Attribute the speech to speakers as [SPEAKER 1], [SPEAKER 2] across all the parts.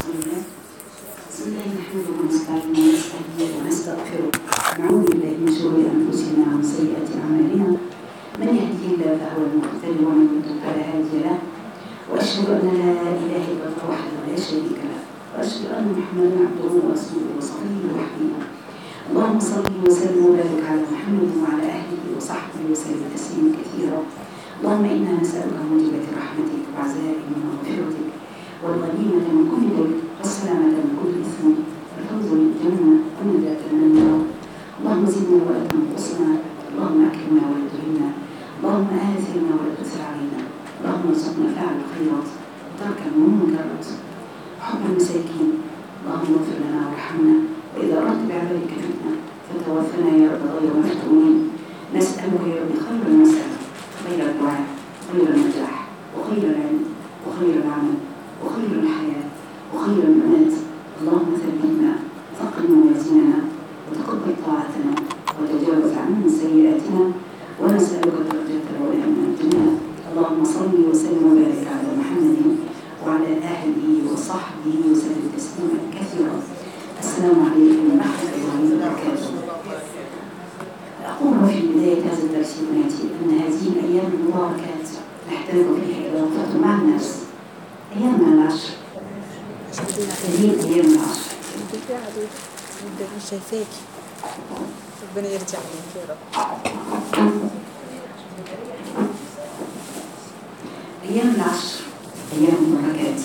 [SPEAKER 1] بسم الله بسم الله نحمده ونستعينه ونستهديه ونستغفره ونعوذ بالله من شرور انفسنا ومن سيئات اعمالنا من يهده الله فهو المهتد ومن يضلل فلا هادي له واشهد ان لا اله الا الله وحده لا شريك له واشهد ان محمدا عبده ورسوله وصفيه وحبيبه اللهم صل وسلم وبارك على محمد وعلى اهله وصحبه وسلم تسليما كثيرا اللهم انا نسالك موجبات رحمتك وعزائم مغفرتك والغنيمة من كل ذنب والسلامة من كل إثم والفوز بالجنة والنجاة من النار اللهم زدنا ولا تنقصنا اللهم أكرمنا ولا تهنا اللهم آثرنا ولا تؤثر علينا اللهم ارزقنا فعل الخيرات وترك المنكرات حب المساكين اللهم اغفر لنا وارحمنا وإذا أردت بعبادك فتنة فتوفنا يا رب غير مفتونين نسألك يا رب خير المسألة خير الدعاء خير النجاح وخير العلم وخير العمل وخير الحياة وخير الممات اللهم ثبتنا ثقل موازيننا وتقبل طاعتنا وتجاوز عنا سيئاتنا ونسألك درجة العلى من الجنة اللهم صل وسلم وبارك على محمد وعلى آله وصحبه وسلم تسليما كثيرا السلام عليكم ورحمة الله وبركاته أقول في بداية هذا الدرس بناتي أن هذه الأيام المباركات نحتاج فيها إلى وقفة مع النفس أيام العشر هذه أيام العشر
[SPEAKER 2] مش شايفاكي ربنا يرجع لك يا رب
[SPEAKER 1] أيام العشر أيام البركات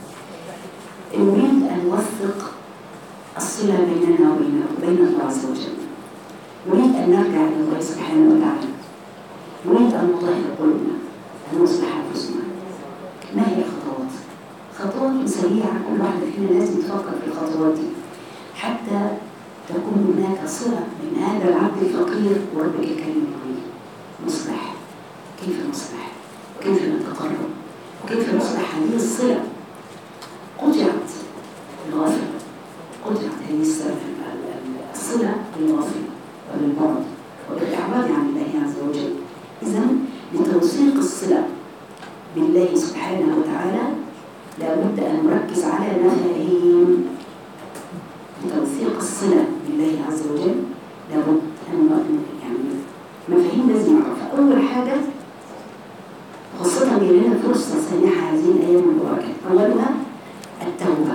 [SPEAKER 1] نريد أن نوثق الصلة بيننا وبين وبين الله عز وجل نريد أن نرجع إلى الله سبحانه وتعالى نريد أن نطهر قلوبنا أن نصلح أنفسنا ما هي الخطوات؟ خطوات سريعة كل واحدة فينا لازم تفكر في الخطوات دي حتى تكون هناك صلة بين هذا العبد الفقير وربك الكريم الغني نصلح كيف نصلح؟ وكيف نتقرب؟ وكيف نصلح هذه الصلة؟ قطعت الغفلة قطعت هذه الصلة الصلة بالغفلة وبالبعد وبالإعراض عن الله عز وجل إذا لتوثيق الصلة بالله سبحانه وتعالى لابد أن نركز على مفاهيم لتوثيق الصلة بالله عز وجل لابد أن يعني مفاهيم لازم نعرفها أول حاجة خاصة لنا فرصة سانحة هذه الأيام المباركة أولها التوبة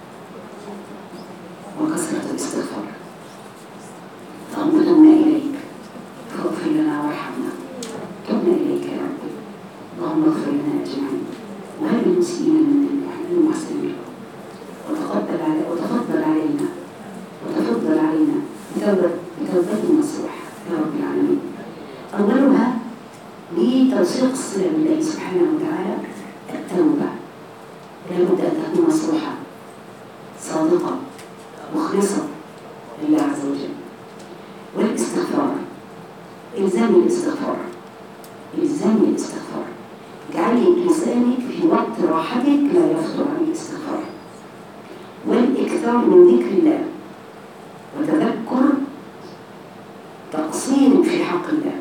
[SPEAKER 1] وكثرة الاستغفار اللهم تبنا إليك فاغفر لنا وارحمنا تبنا إليك يا رب اللهم اغفر لنا أجمعين وهب المسلمين من المحسنين وتقبل على وتفضل علينا وتفضل علينا بتوبة بتوبة نصوح يا رب العالمين أولها لتوثيق الصلة بالله سبحانه وتعالى التوبة لابد أن تكون نصوحة صادقة مخلصة لله عز وجل والاستغفار إلزام الاستغفار إلزام الاستغفار اجعلي لسانك في وقت راحتك لا يفتر عن الاستغفار والإكثار من ذكر الله وتذكر تقصيرك في حق الله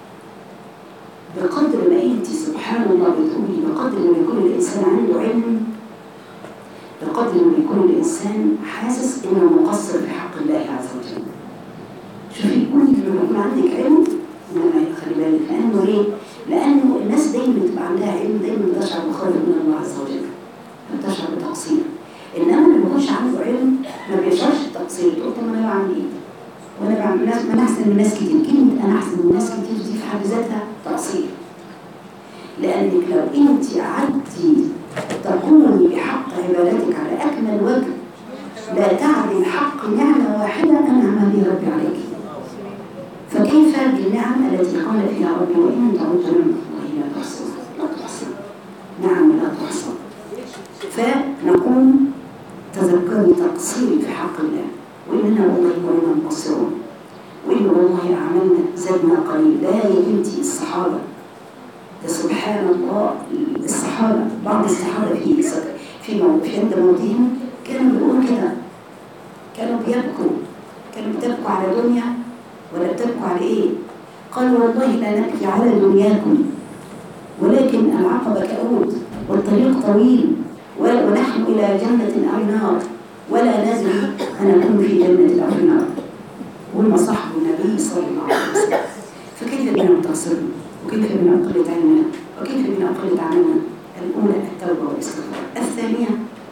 [SPEAKER 1] بقدر ما انت سبحان الله بتقولي بقدر ما يكون الانسان عنده علم بقدر ما يكون الانسان حاسس انه مقصر في حق الله عز وجل شوفي كل لما يكون عندك علم انما خلي بالك لانه ليه؟ لانه الناس دايما بتبقى عندها علم دايما بتشعر بخير من الله عز وجل بتشعر بتقصير انما اللي ما يكونش عنده علم ما بيشعرش بتقصير تقول طب ما انا بعمل ايه؟ وانا بعمل ناس ما انا احسن من ناس كتير كلمه انا احسن من ناس كتير دي في حد ذاتها تقصير لانك لو انت قعدتي تقومي بحق عبادتك على اكمل وجه لا تعدل حق نعمه واحده انعم بها ربي عليك فكيف بالنعم التي قال فيها ربي وان تعودوا نعمه الله لا تحصوها لا تحصى نعم لا تحصى فنقوم تذكري تقصيري في حق الله وإننا والله كنا مقصرون وإن والله أعمالنا زادنا قليل لا يا بنتي الصحابة ده سبحان الله الصحابة بعض الصحابة في في في عند موتهم كانوا بيقولوا كده كانوا بيبكوا كانوا بتبكوا على دنيا ولا بتبكوا على إيه؟ قالوا والله لا نبكي على دنياكم ولكن العقبة كؤود والطريق طويل ولا- ونحن إلى جنة أو نار ولا ندري أنكون في جنة أو في نار هم صحب النبي صلى الله عليه وسلم فكيف بنا تقصرنا وكيف بنا قلة علمنا وكيف بنا قلة عملنا الأولى التوبة والاستغفار الثانية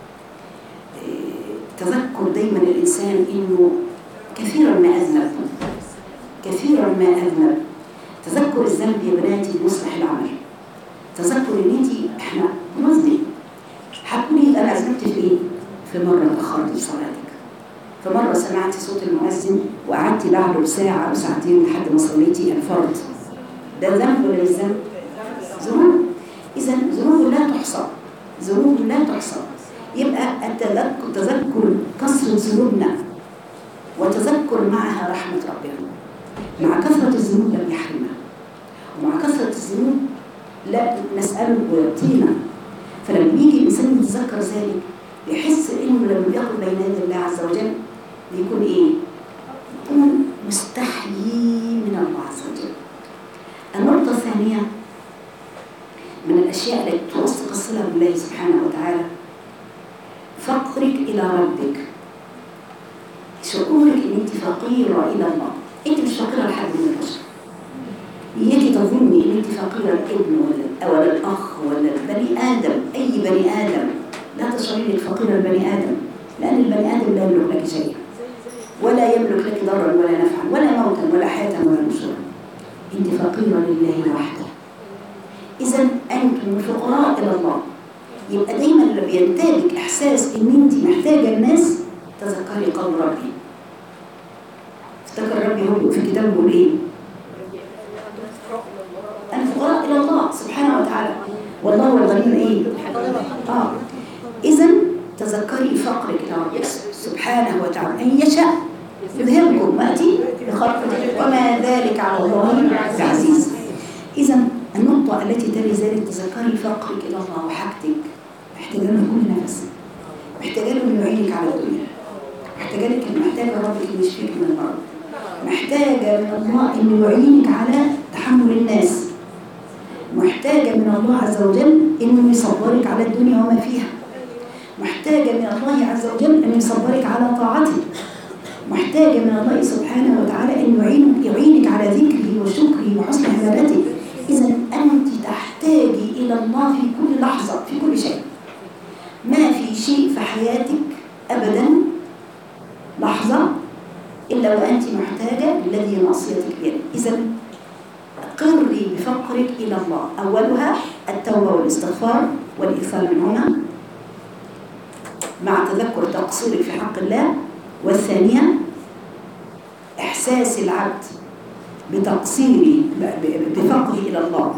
[SPEAKER 1] آه، تذكر دايما الإنسان إنه كثيرا ما أذنب كثيرا ما أذنب تذكر الذنب يا بناتي يصلح العمل تذكر ان انت احنا بنذنب هتقولي انا اذنبت في ايه؟ في مره اتاخرت في صلاتك في مره سمعتي صوت المؤذن وقعدتي بعده ساعه او ساعتين لحد ما صليتي الفرض ده ذنب ولا مش ذنب؟ ذنوب اذا ذنوب لا تحصى ذنوب لا تحصى يبقى التذكر تذكر كسر ذنوبنا وتذكر معها رحمه ربنا مع كثره الذنوب لم يحرمنا ومع كثره الذنوب لا نسأله ويعطينا فلما يجي الإنسان يتذكر ذلك يحس إنه لما يقف بين يدي الله عز وجل بيكون إيه؟ يكون مستحيي من الله عز وجل النقطة الثانية من الأشياء التي توثق الصلة بالله سبحانه وتعالى فقرك إلى ربك شعورك إن أنت فقيرة إلى الله أنت مش فقيرة لحد من البشر إياكي تظني إن أنت فقيرة الابن ولا ولا الأخ ولا البني آدم أي بني آدم لا تشعري إنك فقيرة البني آدم لأن البني آدم لا يملك لك شيئا ولا يملك لك ضرا ولا نفعا ولا موتا ولا حياة ولا نشورا أنت فقيرة لله وحده إذا أنتم فقراء إلى الله يبقى دايما اللي بينتابك إحساس إن أنت محتاجة الناس تذكري قول ربي افتكر ربي هو في كتابه بيقول إيه؟ الفقراء إلى الله سبحانه وتعالى والله هو الغني إيه؟ آه إذا تذكري فقرك إلى ربك سبحانه وتعالى أن يشاء يذهبكم وأتي بخلق وما ذلك على الله بعزيز إذا النقطة التي تلي ذلك تذكري فقرك إلى الله وحاجتك محتاجة له كل نفس محتاجة له إنه يعينك على الدنيا محتاجة لك محتاجة ربك إنه يشفيك من المرض محتاجة من الله إنه يعينك على تحمل الناس محتاجة من الله عز وجل إنه يصبرك على الدنيا وما فيها محتاجة من الله عز وجل أن يصبرك على طاعته محتاجة من الله سبحانه وتعالى أن يعينك, يعينك على ذكره وشكره وحسن عبادته إذا أنت تحتاجي إلى الله في كل لحظة في كل شيء ما في شيء في حياتك أبدا لحظة إلا وأنت محتاجة للذي ناصيتك بيده إذا قري بفقرك إلى الله أولها التوبة والاستغفار والإكثار منهما مع تذكر تقصيرك في حق الله والثانية إحساس العبد بتقصيره بفقره إلى الله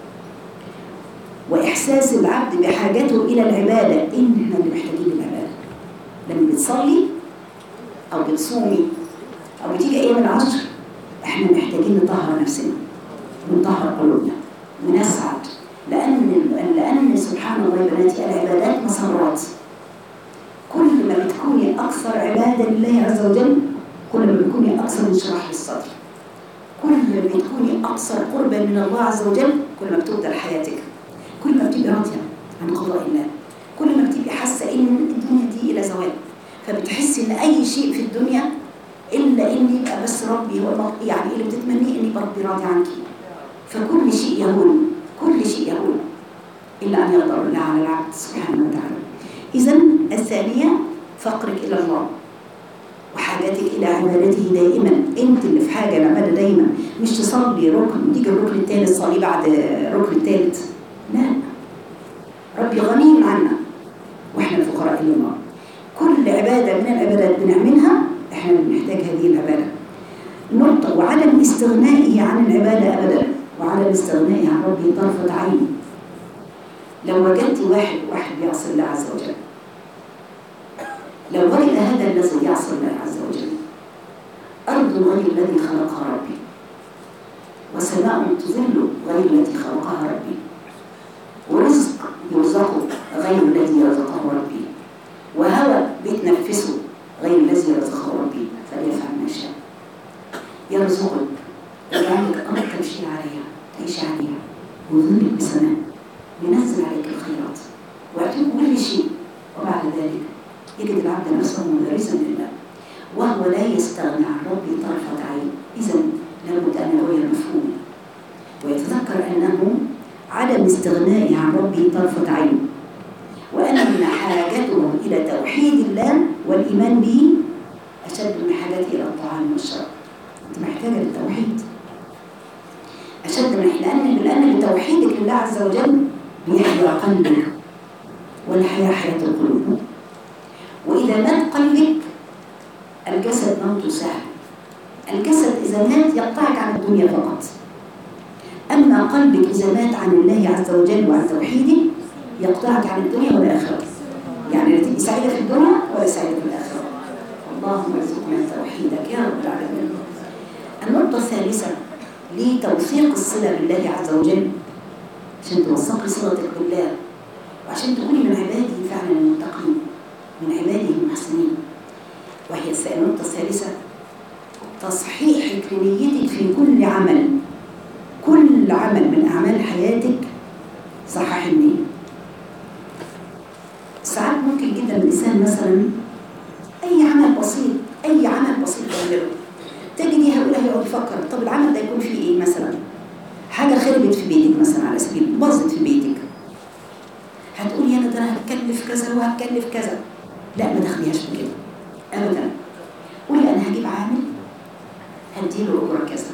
[SPEAKER 1] وإحساس العبد بحاجته إلى العبادة إن إحنا اللي محتاجين العبادة لما بتصلي أو بتصومي أو بتيجي أيام العشر إحنا محتاجين نطهر نفسنا ونطهر قلوبنا ونسعد لأن لأن سبحان الله يا بناتي العبادات مسرات كل ما بتكوني أكثر عبادة لله عز وجل كل ما بتكوني أكثر انشراح للصدر كل ما بتكوني أكثر قربا من الله عز وجل كل ما بتبدل حياتك كل ما بتبقي راضية عن قضاء الله كل ما بتبقي حاسة إن الدنيا دي إلى زوال فبتحسي إن أي شيء في الدنيا إلا إن يبقى بس ربي هو يعني اللي بتتمنيه إن يبقى ربي راضي عنك فكل شيء يهون كل شيء يهون إلا أن يقدر الله على العبد سبحانه وتعالى إذا الثانية فقرك إلى الله وحاجتك إلى عبادته دائما أنت اللي في حاجة العبادة دايما مش تصلي ركن وتيجي الركن الثالث تصلي بعد الركن الثالث لا ربي غني عنا وإحنا الفقراء إلى الله كل عبادة من العبادات بنعملها إحنا بنحتاج هذه العبادة نقطة وعدم استغنائه عن العبادة أبدا وعدم استغنائه عن ربه طرفة عين لو وجدت واحد واحد يعصي الله عز وجل لو وجد هذا الذي يعصي الله عز وجل أرض غير الذي خلقها ربي وسماء تظل غير التي خلقها ربي ورزق يرزقه غير الذي رزقه ربي وهوى بيتنفسه غير الذي رزقه ربي فليفعل ما شاء يرزقك ويجعلك أرض تمشي عليها تعيش عليها ويظلك بسماء ينزل عليك الخيرات ويعطيك كل شيء يجد العبد نفسه مدرسا لله وهو لا يستغنى عن ربه طرفة عين إذا لابد أن يغير مفهومه ويتذكر أنه عدم استغنائه عن ربه طرفة عين وأن حاجته إلى توحيد الله والإيمان به أشد من حاجته إلى الطعام والشراب أنت محتاجة للتوحيد أشد من لأن لأن بتوحيدك لله عز وجل بيحيا قلبك والحياة حياة القلوب وإذا مات قلبك الجسد موت سهل الجسد إذا مات يقطعك عن الدنيا فقط أما قلبك إذا مات عن الله عز وجل وعن توحيده يقطعك عن الدنيا والآخرة يعني لا تبقي سعيدة في الدنيا ولا سعيدة في الآخرة اللهم ارزقنا توحيدك يا رب العالمين النقطة الثالثة لتوثيق الصلة بالله عز وجل عشان توثقي صلتك بالله وعشان تكوني من عباده فعلا المتقين من عباده المحسنين وهي النقطة الثالثة تصحيحك لنيتك في كل عمل كل عمل من أعمال حياتك صحح النية ساعات ممكن جدا الإنسان مثلا أي عمل بسيط أي عمل بسيط يعمله تجدي هؤلاء يقعد يفكر طب العمل ده يكون فيه إيه مثلا حاجة خربت في بيتك مثلا على سبيل باظت في بيتك هتقولي أنا ده أنا هتكلف كذا وهتكلف كذا لا ما تاخديهاش بكده أبدا قولي أنا هجيب عامل هديله أجرة كذا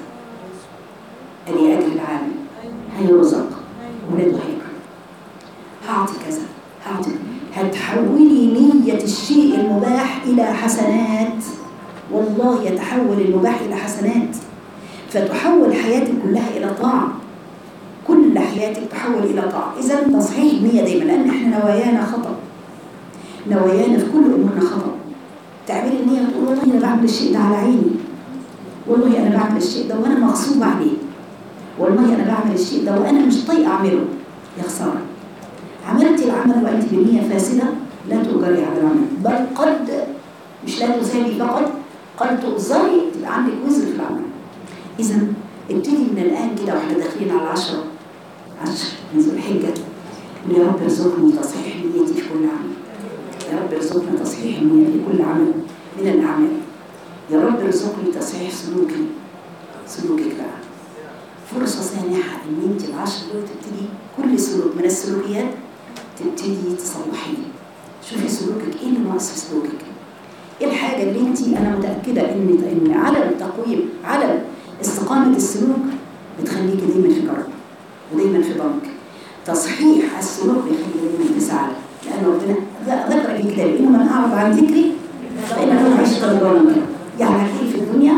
[SPEAKER 1] أدي أجر العامل هيرزق ولاده هيكرم هعطي كذا هعطي هتحولي نية الشيء المباح إلى حسنات والله يتحول المباح إلى حسنات فتحول حياتك كلها إلى طاعة كل حياتك تحول إلى طاعة إذا تصحيح النية دايما لأن إحنا نوايانا خطأ نوايانا في كل أمورنا خطأ تعملي النية وتقول والله أنا بعمل الشيء ده على عيني والله أنا بعمل الشيء ده وأنا مغصوبة عليه والله أنا بعمل الشيء ده وأنا مش طايقة أعمله يا خسارة عملت العمل وأنت بنية فاسدة لا تؤجري على العمل بل قد مش لا تثابي فقط قد تؤذري تبقى عندك وزر في العمل إذا ابتدي من الآن كده واحنا داخلين على عشرة عشر من ذو الحجة يا رب ارزقني تصحيح نيتي في كل عمل يا رب ارزقني تصحيح النية في كل عمل من الأعمال يا رب ارزقني تصحيح سلوكي سلوكك بقى فرصة سانحة إن أنت العشر دول تبتدي كل سلوك من السلوكيات تبتدي تصلحيه شوفي سلوكك إيه اللي ناقص في سلوكك إيه الحاجة اللي أنت أنا متأكدة إن إن عدم التقويم عدم استقامة السلوك بتخليكي دايما في كرب ودايما في ضنك تصحيح السلوك بيخلي دايما في سعادة لأن ربنا ذكر في الكتاب إنه من أعرض عن ذكري فإن له عيش ضنكا يعني هتلاقي في الدنيا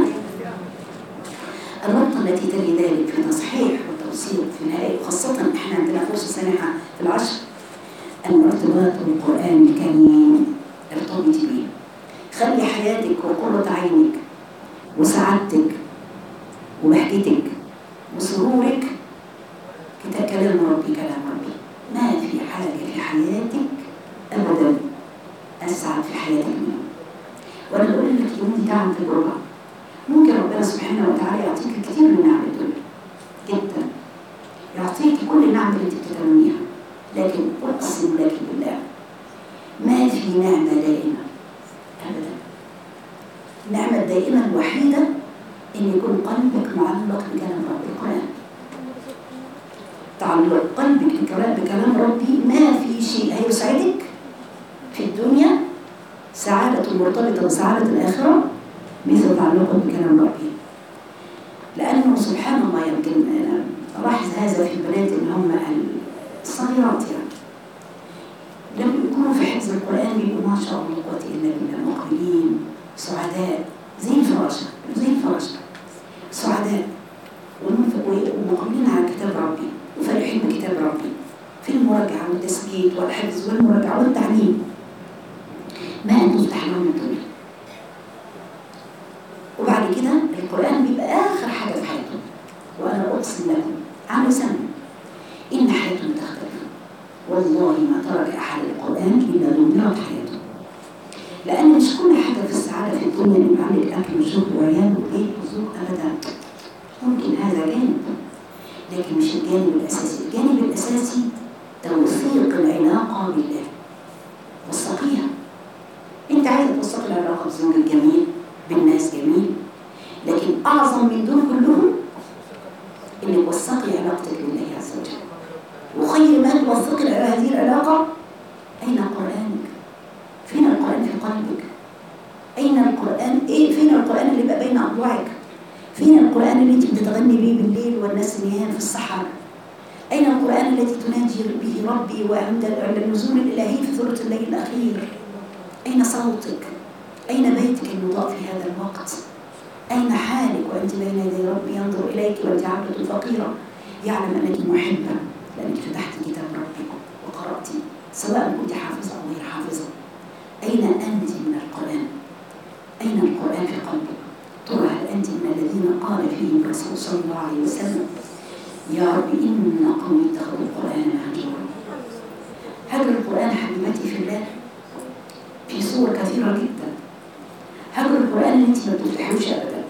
[SPEAKER 1] النقطة التي تلي ذلك في تصحيح والتوثيق في النهاية وخاصة احنا عندنا فرصة سانحة في العشر الارتباط بالقرآن الكريم ارتبطي به خلي حياتك وقرة عينك وسعادتك وبهجتك وسرورك كتاب كلام ربي كلام ربي ما في حاجة في حياتك أبدا أسعد في حياتك منه وأنا بقول لك يوم دي تعمل تجربة ممكن ربنا سبحانه وتعالى يعطيك الكثير من نعم الدنيا جدا يعطيك كل النعم اللي انت بتتمنيها لكن اقسم لك بالله ما في نعمه دائمه ابدا النعمه الدائمه الوحيده ان يكون قلبك معلق بكلام رب القران تعلق قلبك بكلام بكلام ربي ما في شيء هيسعدك في الدنيا سعاده مرتبطه بسعاده الاخره مثل تعلقه بكلام ربي لأنه سبحان الله يمكن أنا ألاحظ هذا في البنات اللي هم الصغيرات يعني لما يكونوا في حفظ القرآن بيبقوا ما شاء الله قوة إلا بالله مقبلين سعداء زي الفراشة زي الفراشة سعداء ومقبلين على كتاب ربي وفرحين بكتاب ربي في المراجعة والتسجيل والحفظ والمراجعة والتعليم ما أن تفتح لهم الدنيا وبعد كده القرآن بيبقى آخر حاجة في حياتهم وأنا أقسم لكم عن سنة إن حياتهم تختلف والله ما ترك أحد القرآن إلا دمرت حياته لأن مش كل حاجة في السعادة في الدنيا إن يبقى عندك أكل وشرب وعيال وبيت وزوج أبدا ممكن هذا جانب لكن مش الجانب الأساسي الجانب الأساسي توثيق العلاقة بالله وثقيها توثقي العلاقة بزوجك جميل بالناس جميل لكن أعظم من دول كلهم إنك توثقي علاقتك بالله عز وجل وخير ما توثقي هذه العلاقة أين قرآنك؟ فين القرآن في قلبك؟ أين القرآن؟ إيه فين القرآن اللي بقى بين أضلاعك؟ فين القرآن اللي أنت بتتغني به بالليل والناس نيام في الصحراء؟ أين القرآن الذي تناجي به ربي وعند عند النزول الإلهي في ثلث الليل الأخير؟ أين صوتك؟ أين بيتك المضاء في هذا الوقت؟ أين حالك وأنت بين يدي ربي ينظر إليك وأنت عبدة فقيرة يعلم أنك محبة لأنك فتحت كتاب ربك وقرأت سواء كنت حافظة أو غير حافظة أين أنت من القرآن؟ أين القرآن في قلبك؟ ترى هل أنت من الذين قال فيهم الرسول صلى الله عليه وسلم يا رب إن قومي اتخذوا القرآن مهجورا هجر القرآن حبيبتي في الله في صور كثيرة جدا هجر القرآن اللي انت ما بتفتحوش أبدا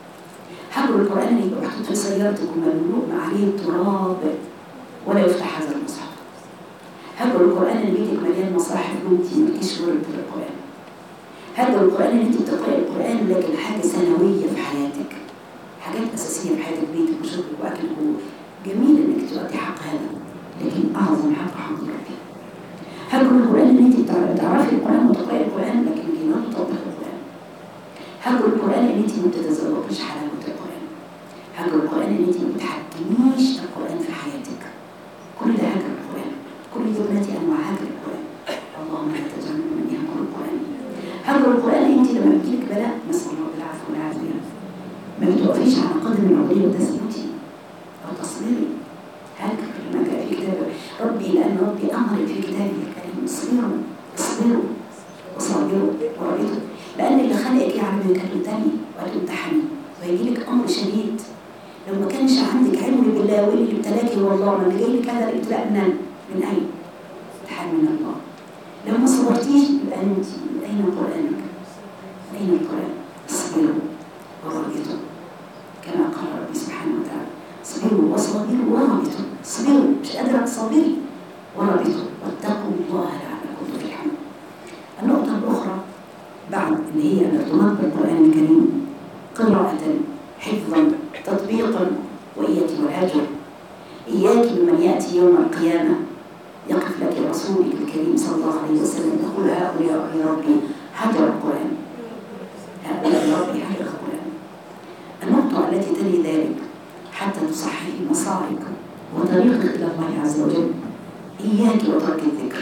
[SPEAKER 1] هجر القرآن اللي يبقى محطوط في سيارتك ومملوء عليه التراب ولا يفتح هذا المصحف هجر القرآن اللي بيتك مليان مصاحف وانت مالكيش ورد بالقرآن هجر القرآن اللي انت بتقرأي القرآن لكن حاجة ثانوية في حياتك حاجات أساسية في حياتك بيتك وشغلك وأكلك جميل إنك تؤدي حق هذا لكن أعظم حق حق ربي هجر القرآن إن أنت تعرفي القرآن وتقرأي القرآن لكن لا تطبقي القرآن هجر القرآن إن أنت ما بتتذوقيش حلاوة القرآن هجر القرآن إن أنت ما بتحكميش القرآن في حياتك كل ده هجر القرآن كل دي بناتي أنواع هجر القرآن اللهم لا تجعلنا من يهجر القرآن هجر القرآن إن أنت لما بيجيلك بلاء نسأل الله بالعفو والعافية ما بتوقفيش على قدم العقلية وتثبتي أو تصبري هكذا ما جاء في كتاب ربي لأن ربي أمر في كتابه الكريم اصبروا اصبروا وصابروا ورابطوا لأن اللي خلقك يعلم إنك هتمتحني وهتمتحني وهيجي لك أمر شديد لو ما كانش عندك علم بالله واللي اللي ابتلاكي هو الله ما اللي جاي لك هذا الابتلاء من من أين؟ امتحان من الله لو ما صبرتيش يبقى أنت أين قرآنك؟ أين القرآن؟ اصبروا ورابطوا كما قال ربي سبحانه وتعالى اصبروا وصابروا ورابطوا اصبروا مش قادرة تصبري ورابطوا واتقوا الله لعلكم تفلحون النقطة الأخرى بعد اللي هي الارتباط بالقرآن الكريم قراءة حفظا تطبيقا وإياك والهجر إياك بمن يأتي يوم القيامة يقف لك رسولك الكريم صلى الله عليه وسلم يقول هؤلاء يا ربي هجر القرآن هؤلاء يا ربي هجر القرآن النقطة التي تلي ذلك حتى تصححي مسارك وطريقك إلى الله عز وجل إياك وترك الذكر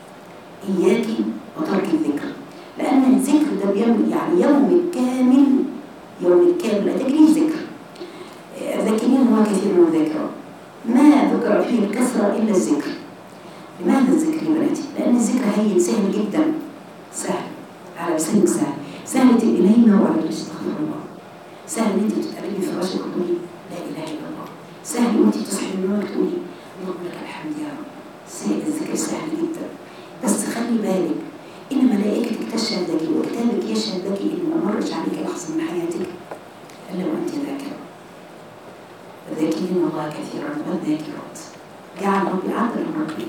[SPEAKER 1] إياك وترك الذكر لأن الذكر ده بيوم يعني يوم كامل يوم كامل لا تجري ذكر الذاكرين هو كثير من الذكر ما ذكر فيه الكثرة إلا الذكر لماذا الذكر يا بناتي؟ لأن الذكر هين سهل جدا سهل على لسانك سهل سهل تبقي نايمة وعلى تستغفر الله سهل ان انت تتقلبي في راسك وتقولي لا اله الا الله سهل وانت تصحي من النوم تقولي اللهم لك الحمد يا رب سهل الذكر سهل جدا بس خلي بالك ان ملائكتك تشهد لك وكتابك يشهد لك ان ما مرش عليك لحظه من حياتك الا وانت ذاكره الذاكرين الله كثيرا والذاكرات جعل ربي عبدا ربي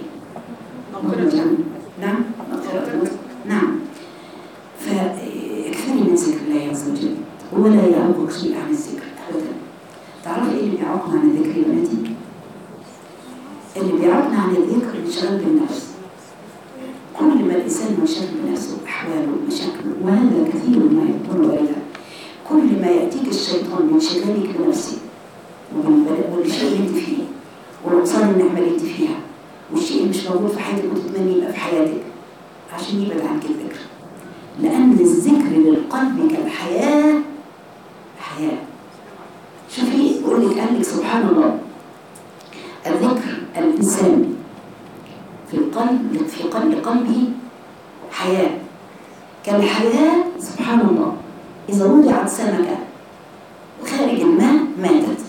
[SPEAKER 1] نعم مغفرة نعم فاكثري من ذكر الله عز وجل ولا يعوقك شيء عن الذكر ابدا تعرفي ايه اللي بيعوقنا عن الذكر يا بناتي اللي بيعوقنا عن الذكر الانشغال بالنفس كل ما الانسان منشغل بنفسه احواله مشاكله وهذا كثير ما يكون واردا كل ما ياتيك الشيطان من شغالك بنفسك والشيء اللي انت فيه ونقصان النعمه اللي انت فيها والشيء اللي مش موجود في حياتك وتتمنى يبقى في حياتك عشان يبعد عنك الذكر لأن الذكر للقلب كالحياة حياة شوفي يقول لك قال لك سبحان الله الذكر الإنسان في القلب في قلب قلبه حياة كالحياة سبحان الله إذا وضعت سمكة خارج الماء ماتت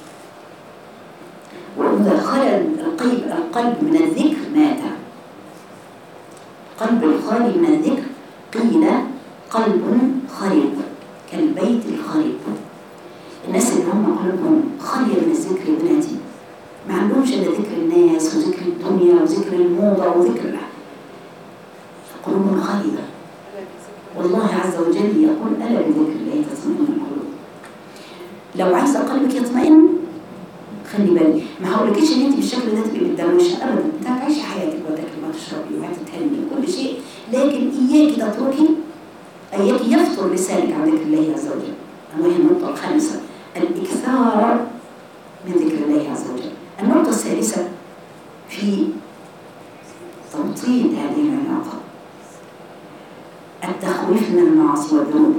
[SPEAKER 1] وإذا خلى القلب القلب من الذكر مات قلب الخالي من الذكر قيل قلب خريب كالبيت الخريب الناس اللي هم قلوبهم خالية من الذكر يا بناتي ما عندهمش الا ذكر الناس وذكر الدنيا وذكر الموضة وذكر قلوبهم خالية والله عز وجل يقول ألا بذكر الله تطمئن القلوب لو عايزة قلبك يطمئن خلي بالك ما هقولكيش ان انت بالشكل ده تبقي متدروشه ابدا انت هتعيشي حياتك وتاكلي وتشربي وهتتهني وكل شيء لكن اياك تتركي اياك يفطر لسانك عن ذكر الله عز وجل وهي النقطه الخامسه الاكثار من ذكر الله عز وجل النقطه الثالثه في توطيد هذه العلاقه التخويف من المعاصي والذنوب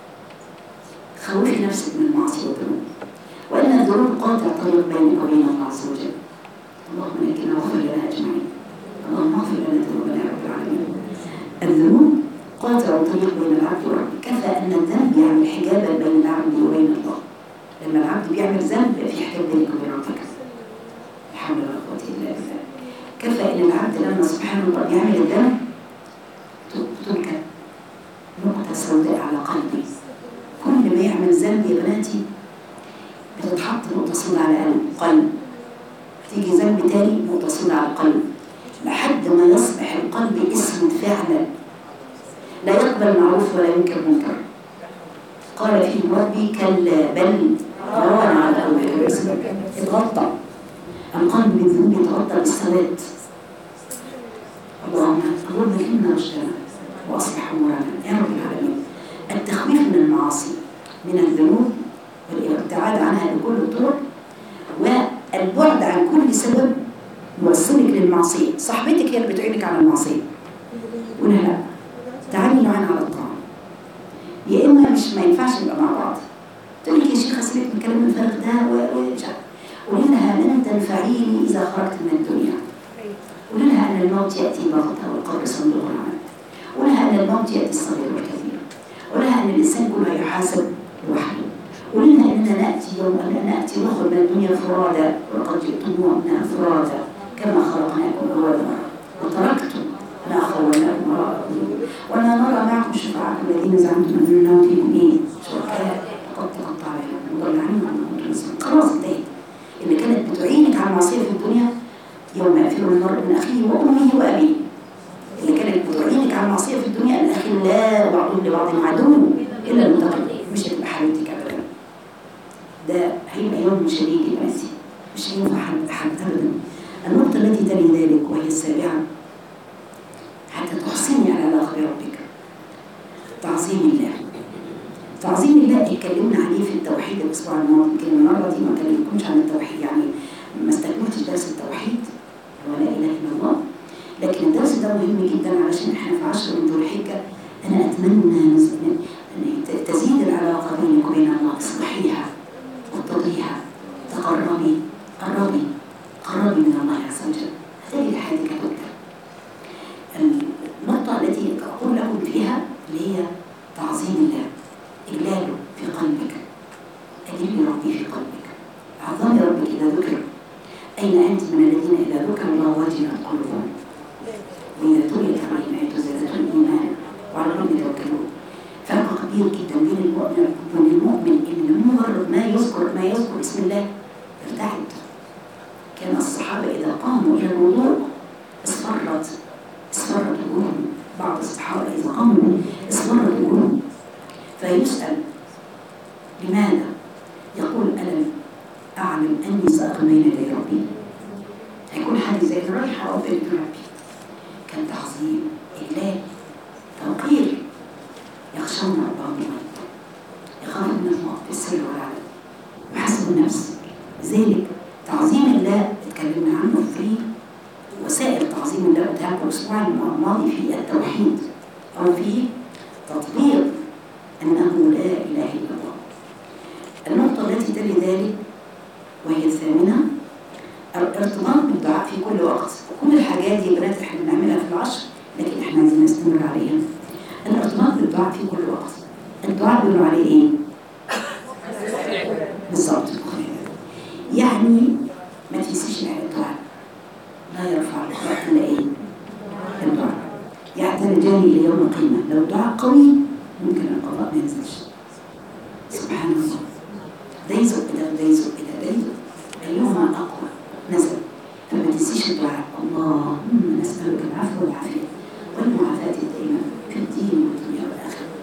[SPEAKER 1] خوفي نفسك من المعاصي والذنوب وان الذنوب قاطع طريق بينك وبين الله عز وجل اللهم لكن اغفر لنا اجمعين اللهم اغفر لنا ذنوبنا يا رب العالمين الذنوب قاطع طريق بين العبد وربه كفى ان الذنب يعمل حجابا بين العبد وبين الله لما العبد بيعمل ذنب يبقى في حجاب بينك وبين ربك لا حول ولا قوه الا بالله كفى ان العبد لما سبحان الله بيعمل الذنب تركب نقطه سوداء على قلبه كل ما يعمل ذنب يا بناتي بتتحط نقطة سوداء على القلب تيجي ذنب تاني نقطة سوداء على القلب لحد ما يصبح القلب اسود فعلا لا يقبل معروف ولا ينكر منكر قال فيه ربي كلا بل ران على قلبك اتغطى القلب بالذنوب يتغطى بالسواد اللهم اللهم لنا رشدنا واصلح امورنا يا رب العالمين التخويف من المعاصي من الذنوب والابتعاد عنها بكل الطرق والبعد عن كل سبب يوصلك للمعصية صاحبتك هي اللي بتعينك على المعصية ولا لا تعالي نعين على الطاعة يا إما مش ما ينفعش نبقى مع بعض تقول لك يا شيخة سيبك من كلام الفارغ ده ومش قولي لها لن تنفعيني إذا خرجت من الدنيا قولي لها أن الموت يأتي بغتة والقبر صندوق العمل قولي لها أن الموت يأتي الصغير والكبير قولي لها أن الإنسان كله يحاسب لوحده قلنا إننا نأتي يوم أن نأتي نخرج من الدنيا فرادى وقد جئتمونا فرادى كما خلقناكم أول مرة وتركتم ما خولناكم وراء ولا نرى معكم شفعاءكم الذين زعمتم أنهم فيكم إيه شركاء قد تقطع بينكم وضل عنهم أنهم تنسون خلاص انتهت اللي كانت بتعينك على المعصية في الدنيا يوم يفر المرء من أخيه وأمه وأبيه اللي كانت بتعينك على المعصية في الدنيا الأخلاء بعضهم لبعض عدو إلا المتقين مش هتبقى حبيبتك أبدا ده هيبقى يوم شديد يا بنتي مش هينفع حد حد ابدا النقطة التي تلي ذلك وهي السابعة حتى تحسني على العلاقة بربك تعظيم الله تعظيم الله اتكلمنا عليه في التوحيد الأسبوع الماضي يمكن المرة دي ما كلمكمش عن التوحيد يعني ما استكملتش درس التوحيد ولا إله إلا الله لكن الدرس ده مهم جدا علشان احنا في عشر من ذو الحجة أنا أتمنى أن تزيد العلاقة بينك وبين الله اصلحيها واتضيها تقربي قربي قربي من الله عز وجل هتجد حياتك تبدأ النقطة التي أقول لكم فيها اللي هي تعظيم الله إجلاله في قلبك أجلي ربي في قلبك عظمي ربك إذا ذكر أين أنت من الذين إذا ذكر الله وجلت قلوبهم وإذا تليت عليهم آيات زادتهم إيمانا وعلى ربهم يتوكلون فرق كبير جدا بين المؤمن وبين المؤمن ان مجرد ما يذكر ما يذكر اسم الله ارتعد كان الصحابه اذا قاموا الى الوضوء اصفرت اصفرت وجوههم بعض الصحابه اذا قاموا اصفرت وجوههم فيسال لماذا؟ يقول الم اعلم اني ساقم بين يدي ربي هيكون حد زي رايحه او بيت ربي كان تعظيم اجلال توقير يخشون ربهم يخافون من الله في السر والعلن وحسب النفس لذلك تعظيم الله اتكلمنا عنه في وسائل تعظيم الله قلتها لكم الاسبوع الماضي في التوحيد او في تطبيق انه لا اله الا الله النقطه التي تلي ذلك وهي الثامنه الارتباط بالدعاء في كل وقت كل الحاجات دي بنات احنا بنعملها في العشر لكن احنا عايزين نستمر عليها الارتباط بالدعاء في كل وقت الدعاء بيقولوا عليه ايه بالظبط يعني ما تنسيش الدعاء لا يرفع الدعاء الا ايه الدعاء يعتني جاني ليوم قيمه لو الدعاء قوي ممكن القضاء ما ينزلش سبحان الله ده يزق ده ده يزق ده ده يزق ايهما اقوى نزل فما تنسيش الدعاء اللهم نسالك العفو والعافيه والمعافاه الدائمه في الدين والدنيا والاخره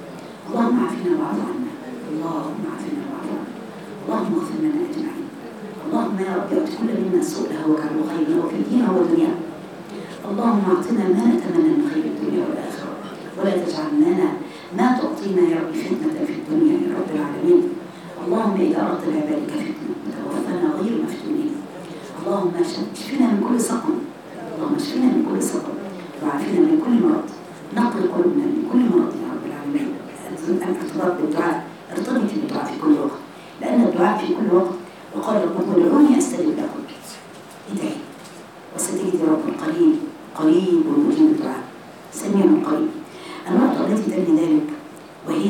[SPEAKER 1] اللهم عافنا واعف عنا اللهم عافنا واعف عنا اللهم اغفر لنا اجمعين اللهم يا رب اعط كل منا سؤله وكرم خيرنا وفي الدين ودنيا اللهم اعطنا ما نتمنى من خير الدنيا والاخره ولا تجعل لنا ما تعطينا يا رب فتنه في الدنيا يا رب العالمين اللهم اذا اردت لعبادك فتنه توفنا غير مفتونين اللهم اشفنا من كل سقم اللهم اشفنا من كل سقم وعافنا من كل مرض نقل قلوبنا من كل مرض يا رب العالمين الارتباط بالدعاء ارتبط بالدعاء في كل وقت لان الدعاء في كل وقت وقال ربكم ادعوني استجب لكم ادعي وستجد رب قريب قريب مجيب الدعاء سميع قريب النقطه التي تلي ذلك وهي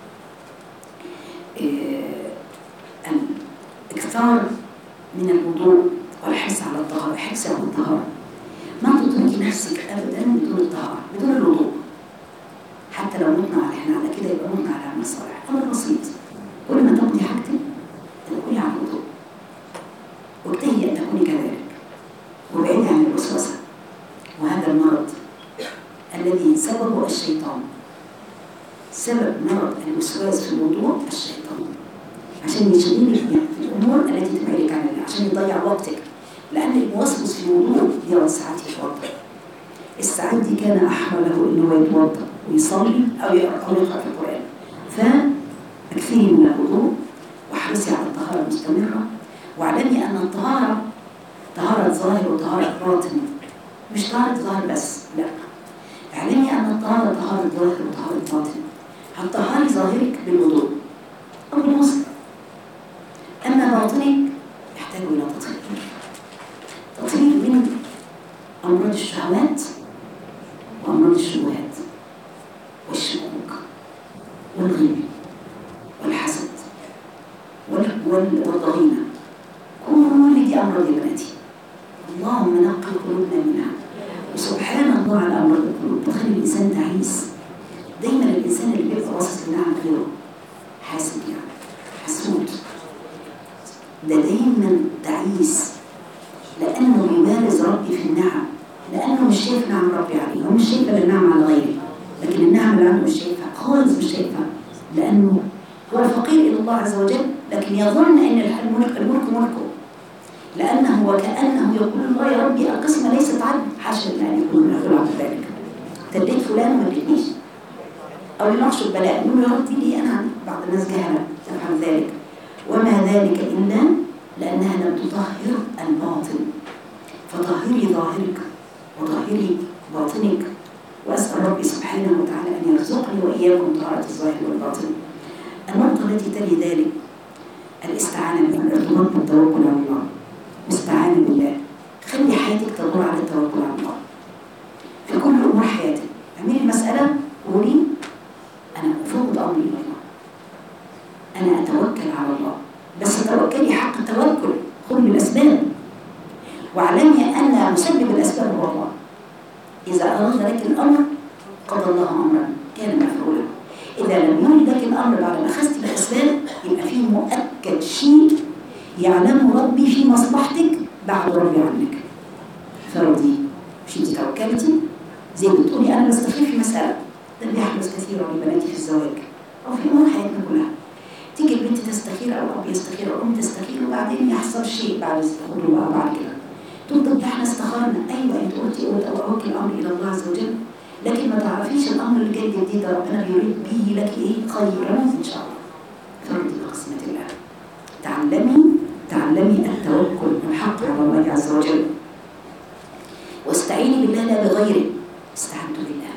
[SPEAKER 1] آه، الاكثار من الوضوء والحرص على الطهاره الحرص على الطهاره ما تتركي نفسك ابدا بدون الطهاره بدون الوضوء حتى لو متنا على احنا على كده يبقى متنا على عمل صالح امر بسيط كل ما تقضي حاجتك تقولي على الوضوء واجتهدي ان تكوني كذلك وابعدي عن الوسوسه وهذا المرض الذي سببه الشيطان سبب مرض الوسواس في الوضوء الشيطان عشان يشغلك في الامور التي تبعدك عن الله عشان يضيع وقتك لان الموسوس في الوضوء يرى ساعات يتوضا الساعات دي كان احرى له انه يتوضا ويصلي او يقرا او يقرا في القران فاكثري من الوضوء واحرصي على الطهاره المستمره واعلمي ان الطهاره طهاره ظاهر وطهاره باطن مش طهاره ظاهر بس لا اعلمي ان الطهاره طهاره ظاهر وطهاره باطن هتطهري ظاهرك بالوضوء او بالغسل اما باطنك يحتاج الى تطهير تطهير من امراض الشهوات وامراض الشبهات والشكوك والغل والحسد وال- وال- والضغينه كل دي امراض يا بناتي اللهم نقي قلوبنا منها وسبحان الله على امراض القلوب تخلي الانسان تعيس دايما الانسان اللي بيبقى باصص لنعم غيره حاسد يعني حسود ده دايما تعيس لانه يبارز ربي في النعم لانه مش شايف نعم ربي عليه هو مش شايف الا النعم على غيره لكن النعم اللي عنده مش شايفها خالص مش شايفها لانه هو فقير الى الله عز وجل لكن يظن ان الملك الملك ملكه لانه وكانه يقول الله يا ربي القسمه ليست عدل حاشا لله ان يكون له عبد ذلك تديت فلان وما اديتنيش او يناقشوا البلاء يقول يا ربي ليه انا بعض الناس جهله تفهم ذلك وما ذلك الا لانها لم تطهر الباطن فطهري ظاهرك وطهري باطنك واسال ربي سبحانه وتعالى ان يرزقني واياكم طهاره الظاهر والباطن النقطه التي تلي ذلك الاستعانه بالله الارتباط بالتوكل على الله الاستعانه بالله خلي حياتك تدور على التوكل على الله في كل امور حياتك اعملي المساله قولي انا افوض امري الى الله انا اتوكل على الله بس توكلي حق التوكل خذي بالاسباب واعلمي ان مسبب الاسباب هو الله اذا اراد لك الامر قضى الله امرا كان مفعولا اذا لم يرد لك الامر بعد ما اخذت بالاسباب يبقى في مؤكد شيء يعلمه ربي في مصلحتك بعد ربي عنك فرضي مش انت توكلتي زي ما بتقولي انا بستخير في مساله ده بيحدث كثيرا لبناتي في الزواج او في امور حياتنا كلها تيجي البنت تستخير او الاب يستخير او الام تستخير وبعدين يحصل شيء بعد الخطوبه او بعد كده تقول طب ده احنا استخرنا ايوه انت قلتي قلت او اوكل الامر الى الله عز وجل لكن ما تعرفيش الامر اللي جاي جديد ده ربنا بيريد به لك ايه خيرا ان شاء الله فردي بقسمه الله تعلمي تعلمي التوكل الحق على الله عز وجل واستعيني بالله لا بغيره استعنت بالله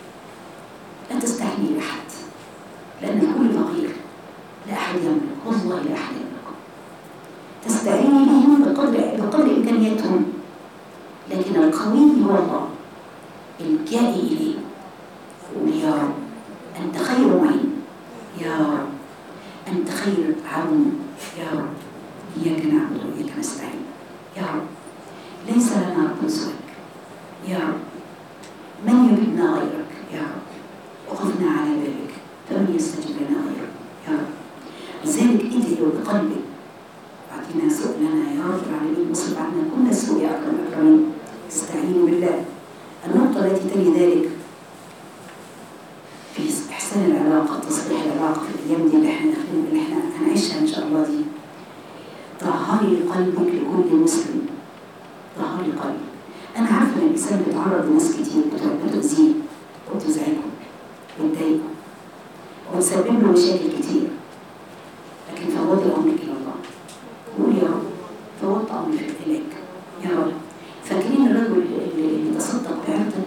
[SPEAKER 1] لا تستعيني بأحد لأن الكل فقير لا أحد يملك والله لا أحد يملك تستعيني بهم بقدر بقدر إمكانياتهم لكن القوي هو الله الجائي إليه قول يا رب أنت خير معين يا رب أنت خير عون يا رب إياك نعبد وإياك نستعين يا رب ليس لنا رب سواك يا رب من يريدنا غيرك يا رب وقفنا على بابك فمن يستجيب لنا غيرك يا رب لذلك ادعوا بقلبك واعطينا سؤلنا يا رب العالمين واصرف عنا كل سوء يا اكرم الاكرمين استعينوا بالله النقطه التي تلي ذلك في احسان إحسان العلاقة تصليح العلاقة في الأيام دي اللي إحنا اللي إحنا هنعيشها إن شاء الله دي طهري قلبك لكل مسلم طهري قلبك أنا عارفة إن الإنسان بيتعرض لناس كتير بتوع- بتؤذيه وتزعجه وتضايقه وتسبب له مشاكل كتير لكن فوضي أمرك إلى الله قول يا رب فوضت أمري في إليك يا رب فاكرين الرجل اللي اللي تصدق بعرضه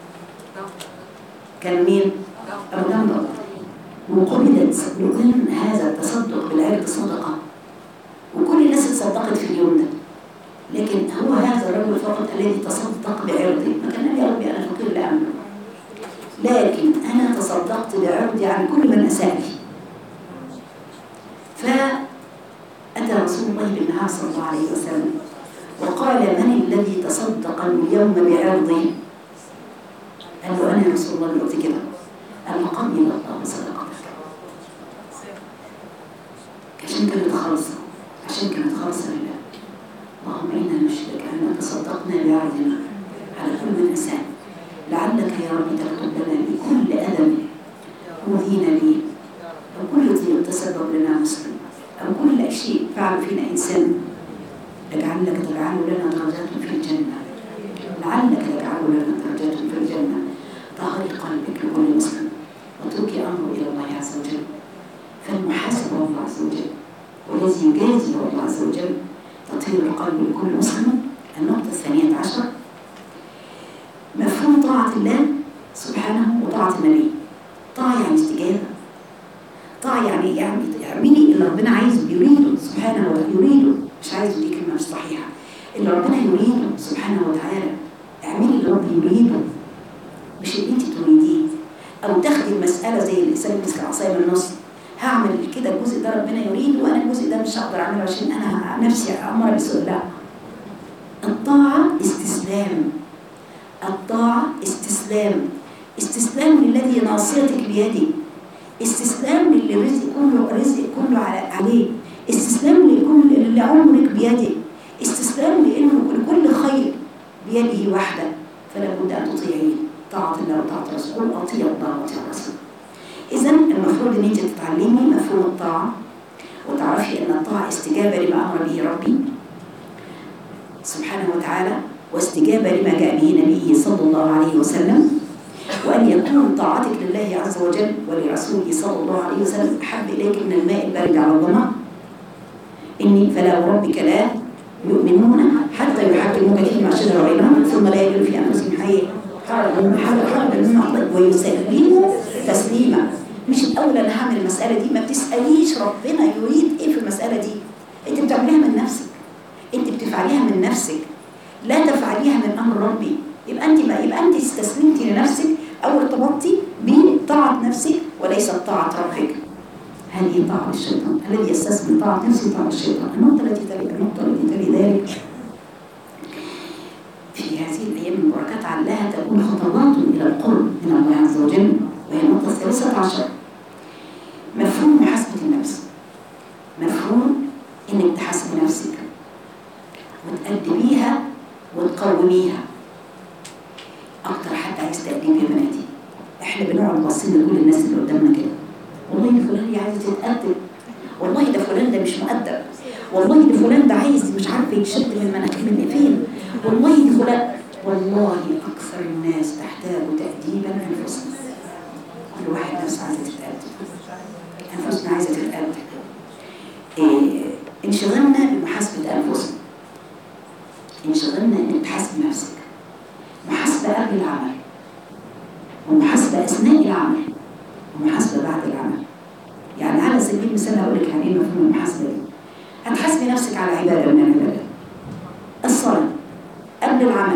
[SPEAKER 1] كان مين؟ أبو جندل وقبلت وكان هذا التصدق بالعرض صدقة وكل الناس تصدقت في اليوم ده لكن هو هذا الرجل فقط الذي تصدق بعرضه ما كان قال يا ربي أنا فقير لا أملك لكن أنا تصدقت بعرضي عن كل من أساء لي فأتى رسول الله بالنهار صلى الله عليه وسلم وقال من الذي تصدق اليوم بعرضي قال له أنا يا رسول الله اللي قلت كده قال له قبل الله صدقتك عشان كانت خالصة عشان كانت خالصة لله اللهم إنا نشهدك أننا تصدقنا بعرضنا على كل من أساء لعلك يا رب تكتب لنا بكل ألم أوذينا به أو كل ضيق تسبب لنا مسلم أو كل شيء فعل فينا إنسان لعلك تجعل لنا درجات في الجنة لعلك تجعل لنا درجات في الجنة طهري قلبك لكل مسلم واتركي أمره إلى الله عز وجل فالمحاسب هو الله عز وجل والذي يجازي هو الله عز وجل تطهير القلب لكل مسلم النقطة الثانية عشر مفهوم طاعة الله سبحانه وطاعة النبي طاعة يعني استجابة طاعة يعني يعني اعملي اللي ربنا عايزه يريده سبحانه وتعالى يريده مش عايزه دي كلمة مش صحيحة اللي ربنا يريده سبحانه وتعالى اعملي اللي ربنا يريده مش اللي انت تريديه او تاخدي المسألة زي الانسان يمسك العصاية من النص هعمل كده الجزء ده ربنا يريد وانا الجزء ده مش هقدر اعمله عشان انا نفسي امر بسوء لا الطاعة استسلام الطاعة استسلام استسلام للذي ناصيتك بيده استسلام للي الرزق كله رزق كله على عليه استسلام لكل اللي عمرك بيده استسلام لانه لكل خير بيده وحده فلا بد ان تطيعيه طاعه الله وطاعه الرسول اطيع الله واطيع الرسول اذا المفروض ان انت تتعلمي مفهوم الطاعه وتعرفي ان الطاعه استجابه لما امر به ربي سبحانه وتعالى واستجابه لما جاء به نبيه صلى الله عليه وسلم وأن يكون طاعتك لله عز وجل ولرسوله صلى الله عليه وسلم أحب إليك من الماء البارد على الظما إني فلا وربك لا يؤمنون حتى يحكموك فيما شجر بينهم ثم لا يجدوا في أنفسهم حي حرجا حرجا مما قضيت ويسلموا تسليما مش الأول أنا هعمل المسألة دي ما بتسأليش ربنا يريد إيه في المسألة دي أنت بتعمليها من نفسك أنت بتفعليها من نفسك لا تفعليها من أمر ربي يبقى أنت ما يبقى أنت استسلمتي لنفسك أو ارتبطتي بطاعة نفسك وليست طاعة ربك هذه طاعة الشيطان الذي يستسلم طاعة نفسه طاعة الشيطان النقطة التي تلي النقطة التي تلي ذلك في هذه الأيام المباركات علها تكون خطوات إلى القرب من الله عز وجل وهي النقطة الثالثة عشر مفهوم محاسبة النفس مفهوم إنك تحاسبي نفسك وتأدبيها وتقوميها أكتر حد عايز تأديب يا بناتي إحنا بنقعد باصين لكل الناس اللي قدامنا كده والله ده فلان دي عايزة تتأدب والله ده فلان ده مش مؤدب والله ده فلان ده عايز مش عارف يشد من مناخير من فين والله ده فلان والله أكثر الناس تحتاج تأديبا أنفسنا كل واحد نفسه عايزة تتأدب أنفسنا عايزة تتأدب إيه انشغلنا بمحاسبة أنفسنا انشغلنا إنك تحاسب نفسك محاسبة قبل العمل ومحاسبة أثناء العمل ومحاسبة بعد العمل يعني على سبيل المثال هقول لك يعني ايه مفهوم المحاسبة دي هتحاسبي نفسك على عبادة من العبادات الصلاة قبل العمل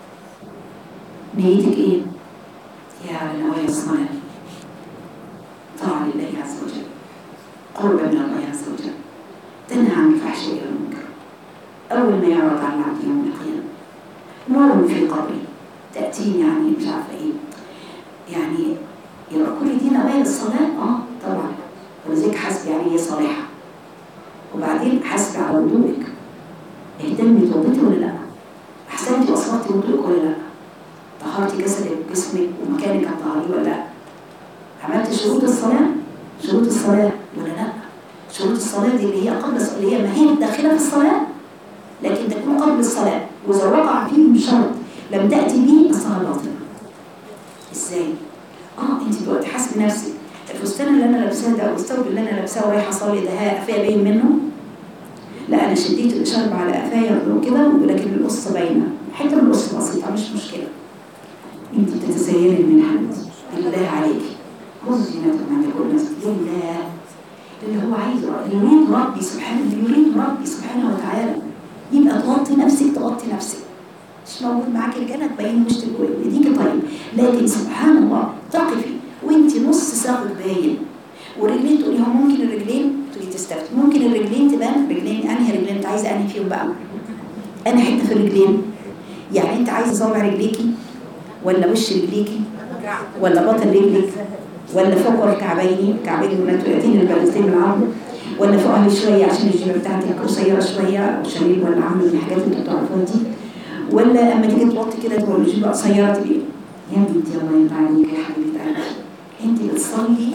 [SPEAKER 1] نيتك ايه؟ يا على نوايا الصلاة طاعة لله عز وجل قرب من الله عز وجل تنهى عن الفحشاء والمنكر أول ما يعرض على العبد يوم القيامة نور في قبري تأتيني يعني مش عارفة ايه يعني يبقى كل دي نوايا الصلاة اه طبعا ولذلك حاسبي يعني هي صالحة وبعدين حاسبي على وضوءك اهتمي بتوضيتي ولا لا احسنتي واصلتي وضوءك ولا لا طهرتي جسدك وجسمك ومكانك الطهاري ولا لا عملت شروط الصلاة شروط الصلاة ولا لا شروط الصلاة دي اللي هي قبل الصلاة اللي هي ما هي داخلة في الصلاة لكن تكون قبل الصلاة وإذا وقع فيهم شرط لم تأتي به الصلاة باطلة ازاي؟ اه انت دلوقتي حاسبي نفسك الفستان اللي انا لابساه ده او الثوب اللي انا لابساه ورايحه اصلي ده ها قفايا باين منه؟ لا انا شديت الاشارب على قفايا كده ولكن القصه باينه حته من القصه بسيطه مش مشكله انت بتتزيني من حد بالله عليكي خذ زينتك عند كل الناس لله اللي هو عايزه اللي يريد ربي سبحانه اللي يريد ربي سبحانه وتعالى يبقى تغطي نفسك تغطي نفسك مش موجود معاك رجاله تبين وشك وايديكي طيب لكن سبحان الله تقفي وانت نص ساقك باين ورجلين تقولي هو ممكن الرجلين تقولي تستفتي ممكن الرجلين تبان رجلين انهي رجلين انت عايزه انهي فيهم بقى انا حته في الرجلين يعني انت عايزه صوابع رجليكي ولا وش رجليكي ولا بطن رجلك ولا فوق الكعبين كعبين المنتويتين البالستين بالعرض ولا فوقها شويه عشان الجيبه بتاعتك قصيره شويه او شميل ولا عامل من الحاجات اللي انتوا بتعرفوها دي ولا اما تيجي توطي كده تقول الجيبه قصيره تبقى يا بنتي الله يرضى عليك يا حبيبه قلبي انت بتصلي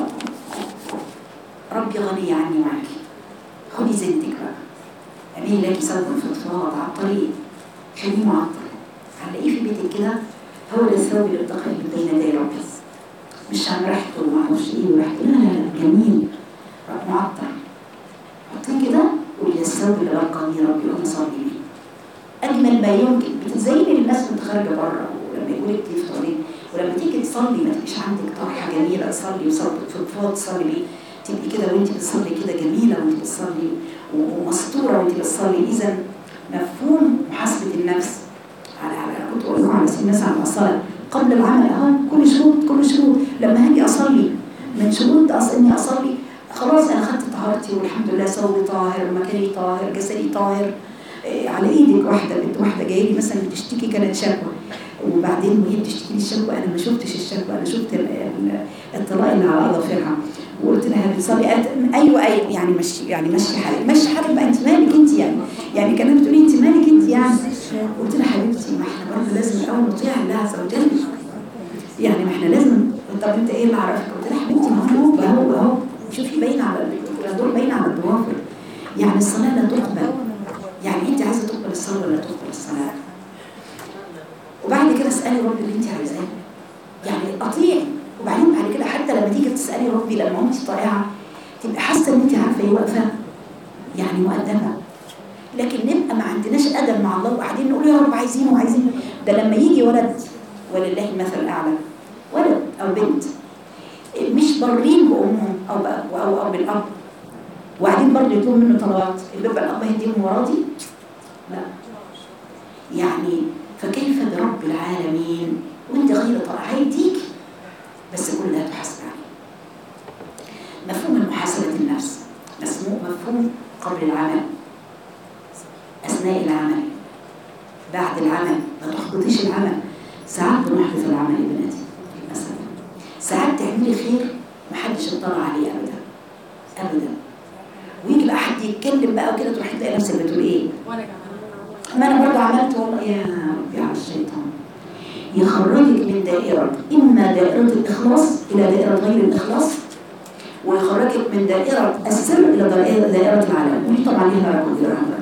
[SPEAKER 1] ربي غني عني معاكي خدي زينتك بقى امين لك ثوب فضفاض على الطريق خليه معطل هنلاقيه في بيتك كده هو ده الثوب اللي بتقي بين يدي ربي مش عن ريحته ومعرفش ايه وريحته لا لا لا جميل رب معطر حطيه كده قولي الثوب اللي بقى بيه ربي وانا صلي بيه اجمل ما يمكن بتزين الناس وانت خارجه بره ولما يقول لك تفطري ولما تيجي تصلي ما تبقيش عندك طرحه جميله تصلي وصلي فضفاض تصلي بيه تبقي كده وانت بتصلي كده جميله وانت بتصلي ومستوره وانت بتصلي اذا مفهوم محاسبه النفس على على كنت اقول لكم على سبيل المثال على الصلاه قبل العمل اه كل شروط كل شروط لما هاجي اصلي من شروط أص... اني اصلي خلاص انا خدت طهارتي والحمد لله ثوبي طاهر مكاني طاهر جسدي طاهر إيه على ايدك واحده بنت واحده جايه لي مثلا بتشتكي كانت شكوى وبعدين وهي بتشتكي لي الشكوى انا ما شفتش الشكوى انا شفت ال- ال- الطلاق اللي على اظافرها وقلت لها بتصلي قالت ايوه ايوه يعني مشي يعني مشي حالك مشي حالك بقى انت مالك انت يعني يعني كانت بتقولي انت مالك انت يعني قلت لها حبيبتي ما احنا برضه لازم الاول نطيع الله عز وجل يعني ما احنا لازم طب انت ايه اللي عرفك؟ قلت لها حبيبتي ما هو اهو اهو شوفي باين على الدور باين على الضوافر يعني الصلاه لا تقبل يعني انت عايزه تقبل الصلاه ولا تقبل الصلاه؟ وبعد كده اسالي ربي اللي انت عايزاه يعني اطيعي وبعدين بعد كده حتى لما تيجي تسالي ربي لما انت طائعه تبقى حاسه ان انت عارفه ايه واقفه يعني مؤدبه لكن نبقى ما عندناش ادب مع الله وقاعدين نقول يا رب عايزين وعايزين ده لما يجي ولد ولله المثل الاعلى ولد او بنت مش بارين بامهم او بأب او او بالاب وبعدين برضه يطلبوا منه طلبات يبقى الاب هيديهم وراضي لا يعني فكيف برب العالمين وانت غير طائع هيديك بس كل ده تحاسب عليه مفهوم المحاسبة النفس مسموع مفهوم قبل العمل أثناء العمل بعد العمل ما تحبطيش العمل ساعات بنحبط العمل يا بناتي مثلا ساعات تعملي خير محدش اطلع عليه أبدا أبدا ويجي بقى حد يتكلم بقى وكده تروحي تلاقي نفسك بتقول ايه؟
[SPEAKER 2] وانا كمان
[SPEAKER 1] ما انا برضه عملت والله يا ربي على الشيطان يخرجك من دائرة إما دائرة الإخلاص إلى دائرة غير الإخلاص ويخرجك من دائرة السر إلى دائرة دائرة العالم ودي طبعا ليها رقم دي رقم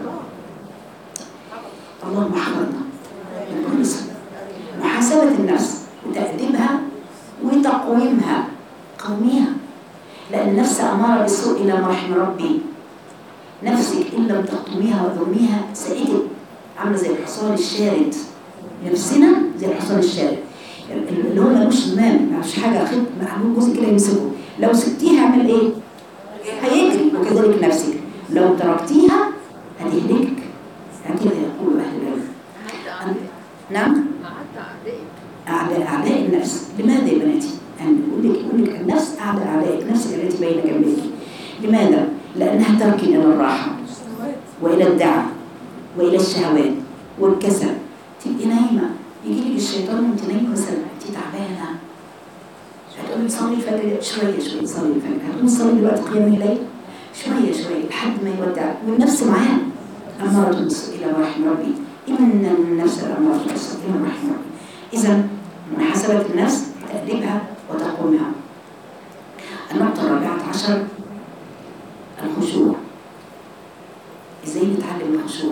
[SPEAKER 1] اللهم حفظنا من كل سوء محاسبة النفس وتأديبها وتقويمها قوميها لأن النفس أمارة بالسوء إلى ما رحم ربي نفسك إن لم تقوميها وتضميها سائدة عاملة زي الحصان الشارد نفسنا زي الحصان الشارد اللي هو ملوش زمام ملوش حاجة خد معمول جزء كده يمسكه لو سبتيه هيعمل ايه؟ هيجري وكذلك نفسك لو تركتيها هتهلكك هكذا يقول أهل العلم نعم أعداء أعداء النفس لماذا يا بناتي؟ أنا بقول لك بقول لك النفس أعداء أعدائك نفسك التي بين جنبيك لماذا؟ لأنها تركن إلى الراحة وإلى الدعم وإلى الشهوات والكسل تبقي نايمة يجي لك الشيطان وانت نايمة مثلا انت تعبانة هتقومي تصلي الفجر شوية شوية تصلي الفجر هتقومي تصلي دلوقتي قيام الليل شوية شوية لحد ما يودع والنفس معاه أمارة بالسوء إلى ما رحم ربي إن النفس الأمارة بالسوء إلى ما رحم ربي إذا محاسبة النفس تأديبها وتقويمها النقطة الرابعة عشر الخشوع ازاي نتعلم الخشوع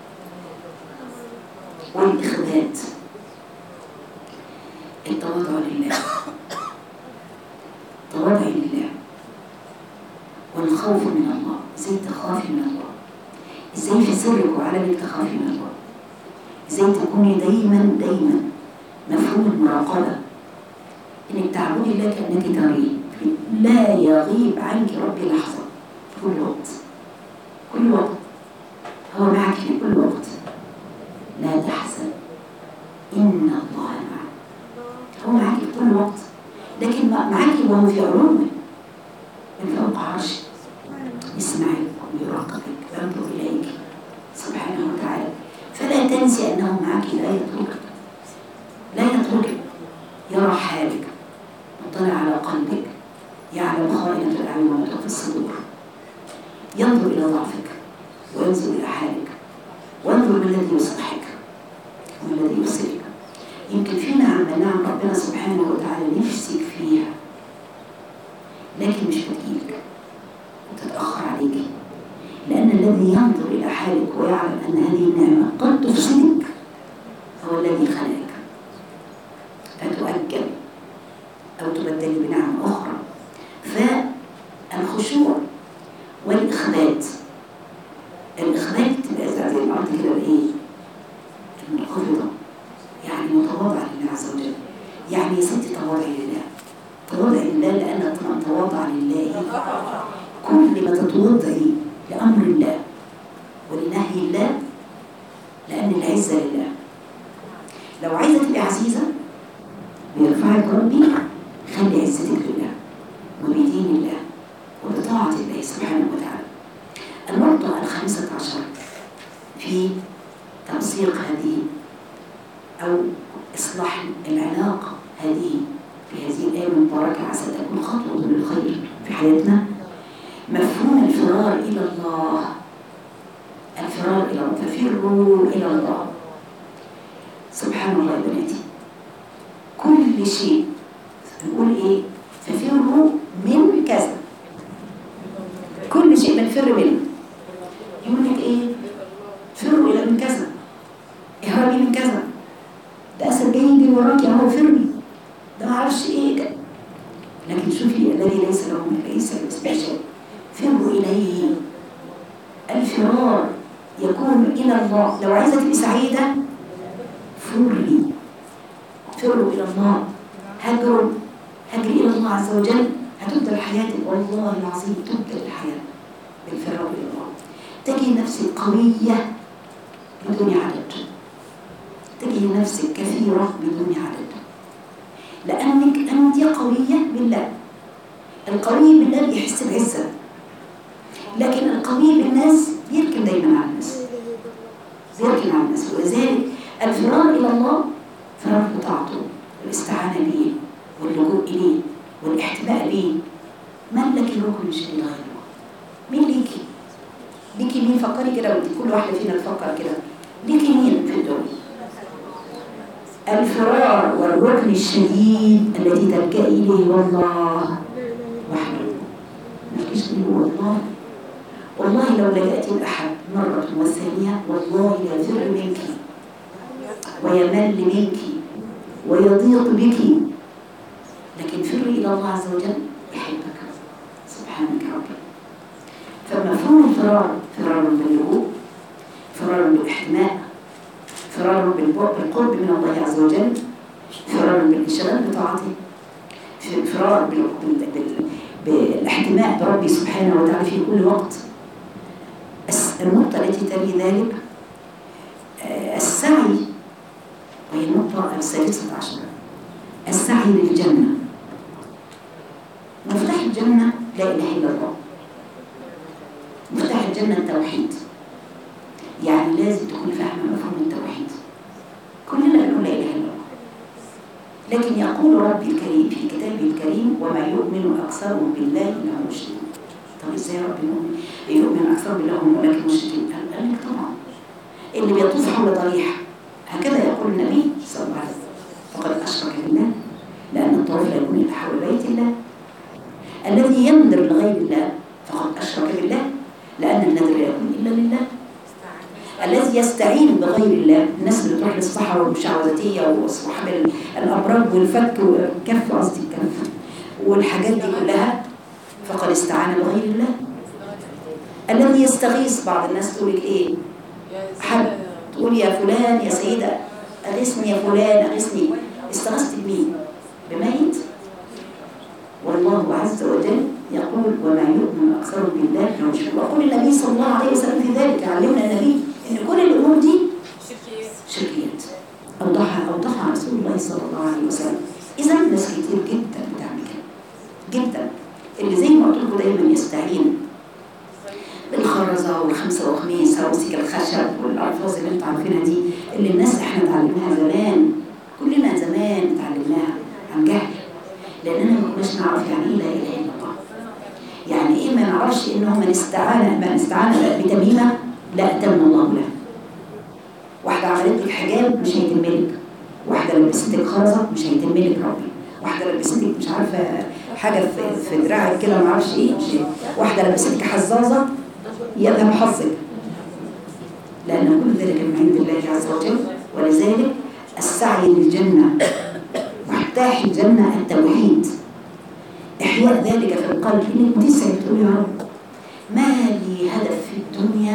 [SPEAKER 1] والإخبات التواضع لله تواضع لله والخوف من الله ازاي تخافي من الله ازاي في سرك وعلنك تخافي من الله ازاي تكوني دايما دايما مفهوم المراقبة انك تعبدي الله كأنك تريه لا يغيب عنك ربي لحظة في كل وقت كل وقت هو معك في كل وقت لا تحزن إن الله معك هو معك في كل وقت لكن معك وهو في علومه من فوق عرشه يسمعك ويراقبك وينظر إليك سبحانه وتعالى فلا تنسي أنه معك لا يتركك لا يتركك يرى حالك مطلع على قلبك يعلم خائنة الأعين وما تخفي الصدور ينظر إلى ضعفك وينظر إلى حالك وانظر ما الذي يصلحك وما الذي يصلك يمكن في نعم نعم ربنا سبحانه وتعالى نفسك فيها لكن مش بتجيلك وتتأخر عليك لأن الذي ينظر إلى حالك ويعلم أن هذه النعمة قد تفسدك هو الذي خلقك فتؤجل أو تبدل بنعمة أخرى فالخشوع والإخبات الإخبات تبقى زي ما قلت كده بإيه؟ المنخفضة يعني متواضعة لله عز وجل يعني يا ستي تواضعي لله تواضعي لله لأن من تواضع لله كل ما تتوضعي لأمر الله ولنهي الله لأن العزة لله لو عايزة تبقي عزيزة بيرفعك ربي خلي عزتك لله وبدين الله وبطاعة الله سبحانه وتعالى النقطة الخامسة عشر في تنسيق هذه أو إصلاح العلاقة هذه في هذه الآية المباركة عسى تكون خطوة للخير في حياتنا مفهوم الفرار إلى الله الفرار إلى الله ففروا إلى الله سبحان الله يا بناتي كل شيء نقول إيه ففروا من كذا كل شيء بنفر منه يقول لك إيه فروا إلى من كذا اهربي من كذا ده أسد جاي يجري وراكي أهو فري ده ما اعرفش إيه ده لكن شوفي الذي ليس له ليس سبيشال فروا إليه الفرار يكون إلى الله لو عايزة تبقي سعيدة فري فروا إلى الله هجروا هجري إلى الله عز وجل هتبدأ حياتك والله العظيم تبدأ الحياة بالفرار إلى الله تجي نفسك قوية بدون عدد تجي نفسك كثيرة بدون عدد لأنك أنت قوية بالله القوي بالله بيحس بعزة لكن القوي بالناس يركن دايما على الناس يركن على الناس ولذلك الفرار إلى الله فرار بطاعته والاستعانة به واللجوء إليه والاحتماء به من لك ركن شيء غيره مين ليكي ليكي مين فكري كده وانت كل واحدة فينا تفكر كده ليكي مين في الدنيا الفرار والركن الشديد الذي تلجأ إليه والله وحده مالكيش غيره والله والله لو لجأت الأحد مرة والثانية والله لا يفر منك ويمل منك ويضيق بك لكن فري إلى الله عز وجل يحبك سبحانك ربي فمفهوم الفرار فرار باللجوء فرار بالاحتماء فرار بالقرب من الله عز وجل فرار بالانشغال بطاعته فرار بال- بال- بال- بالاحتماء بربي سبحانه وتعالى في كل وقت الس- النقطة التي تلي ذلك آه، السعي وهي النقطة السادسة عشرة السعي للجنة مفتاح الجنة لا إله إلا الله مفتاح الجنة التوحيد يعني لازم تكون فاهمة مفهوم التوحيد كلنا بنقول لا إله إلا الله لكن يقول ربي الكريم في كتابه الكريم وما يؤمن أكثرهم بالله إنهم مشركون طب إزاي يا رب نؤمن يؤمن أكثرهم بالله وهم ولكن مشركين قال قال لك طبعا اللي بيطوف حول ضريح هكذا يقول النبي صلى الله عليه وسلم فقد أشرك بالله لأن الطواف لا يكون إلا حول بيت الله الذي ينذر لغير الله فقد أشرك بالله لأن النذر لا يكون إلا لله الذي يستعين بغير الله الناس اللي بتروح للصحراء والمشعوذاتية وأصحاب ال- الأبراج والفك والكف قصدي الكف والحاجات دي كلها فقد استعان بغير الله الذي يستغيث بعض الناس تقول لك ايه حد تقول يا فلان يا سيدة أغثني يا فلان أغثني استغثت بمين بميت والله عز وجل يقول وما يؤمن أكثر بالله إلا يشرك ويقول النبي صلى الله عليه وسلم في ذلك علمنا النبي إن كل الأمور دي شركيات أوضحها أوضحها رسول الله صلى الله عليه وسلم إذا ناس كتير جدا بتعمل كده جدا اللي زي ما قلت لكم دايما يستعين بالخرزة والخمسة وخميسة وسك الخشب والألفاظ اللي انتوا عارفينها دي اللي الناس احنا اتعلمناها زمان كلنا زمان اتعلمناها عن جهل لأننا ما كناش نعرف يعني ايه لا إله إلا الله يعني ايه ما نعرفش انه من استعان من استعان بتميمة لا أتم الله له واحدة عملت لك حجاب مش هيتملك واحدة لبستك خرزة مش هيتملك ربي واحدة لبستك مش عارفة حاجة في, في دراعك كده ما اعرفش ايه مش واحدة لبستك حزازة يذهب حظك لأن كل ذلك من عند الله عز وجل ولذلك السعي للجنة مفتاح الجنة التوحيد إحياء ذلك في القلب إنك تسعي تقول يا رب ما لي هدف في الدنيا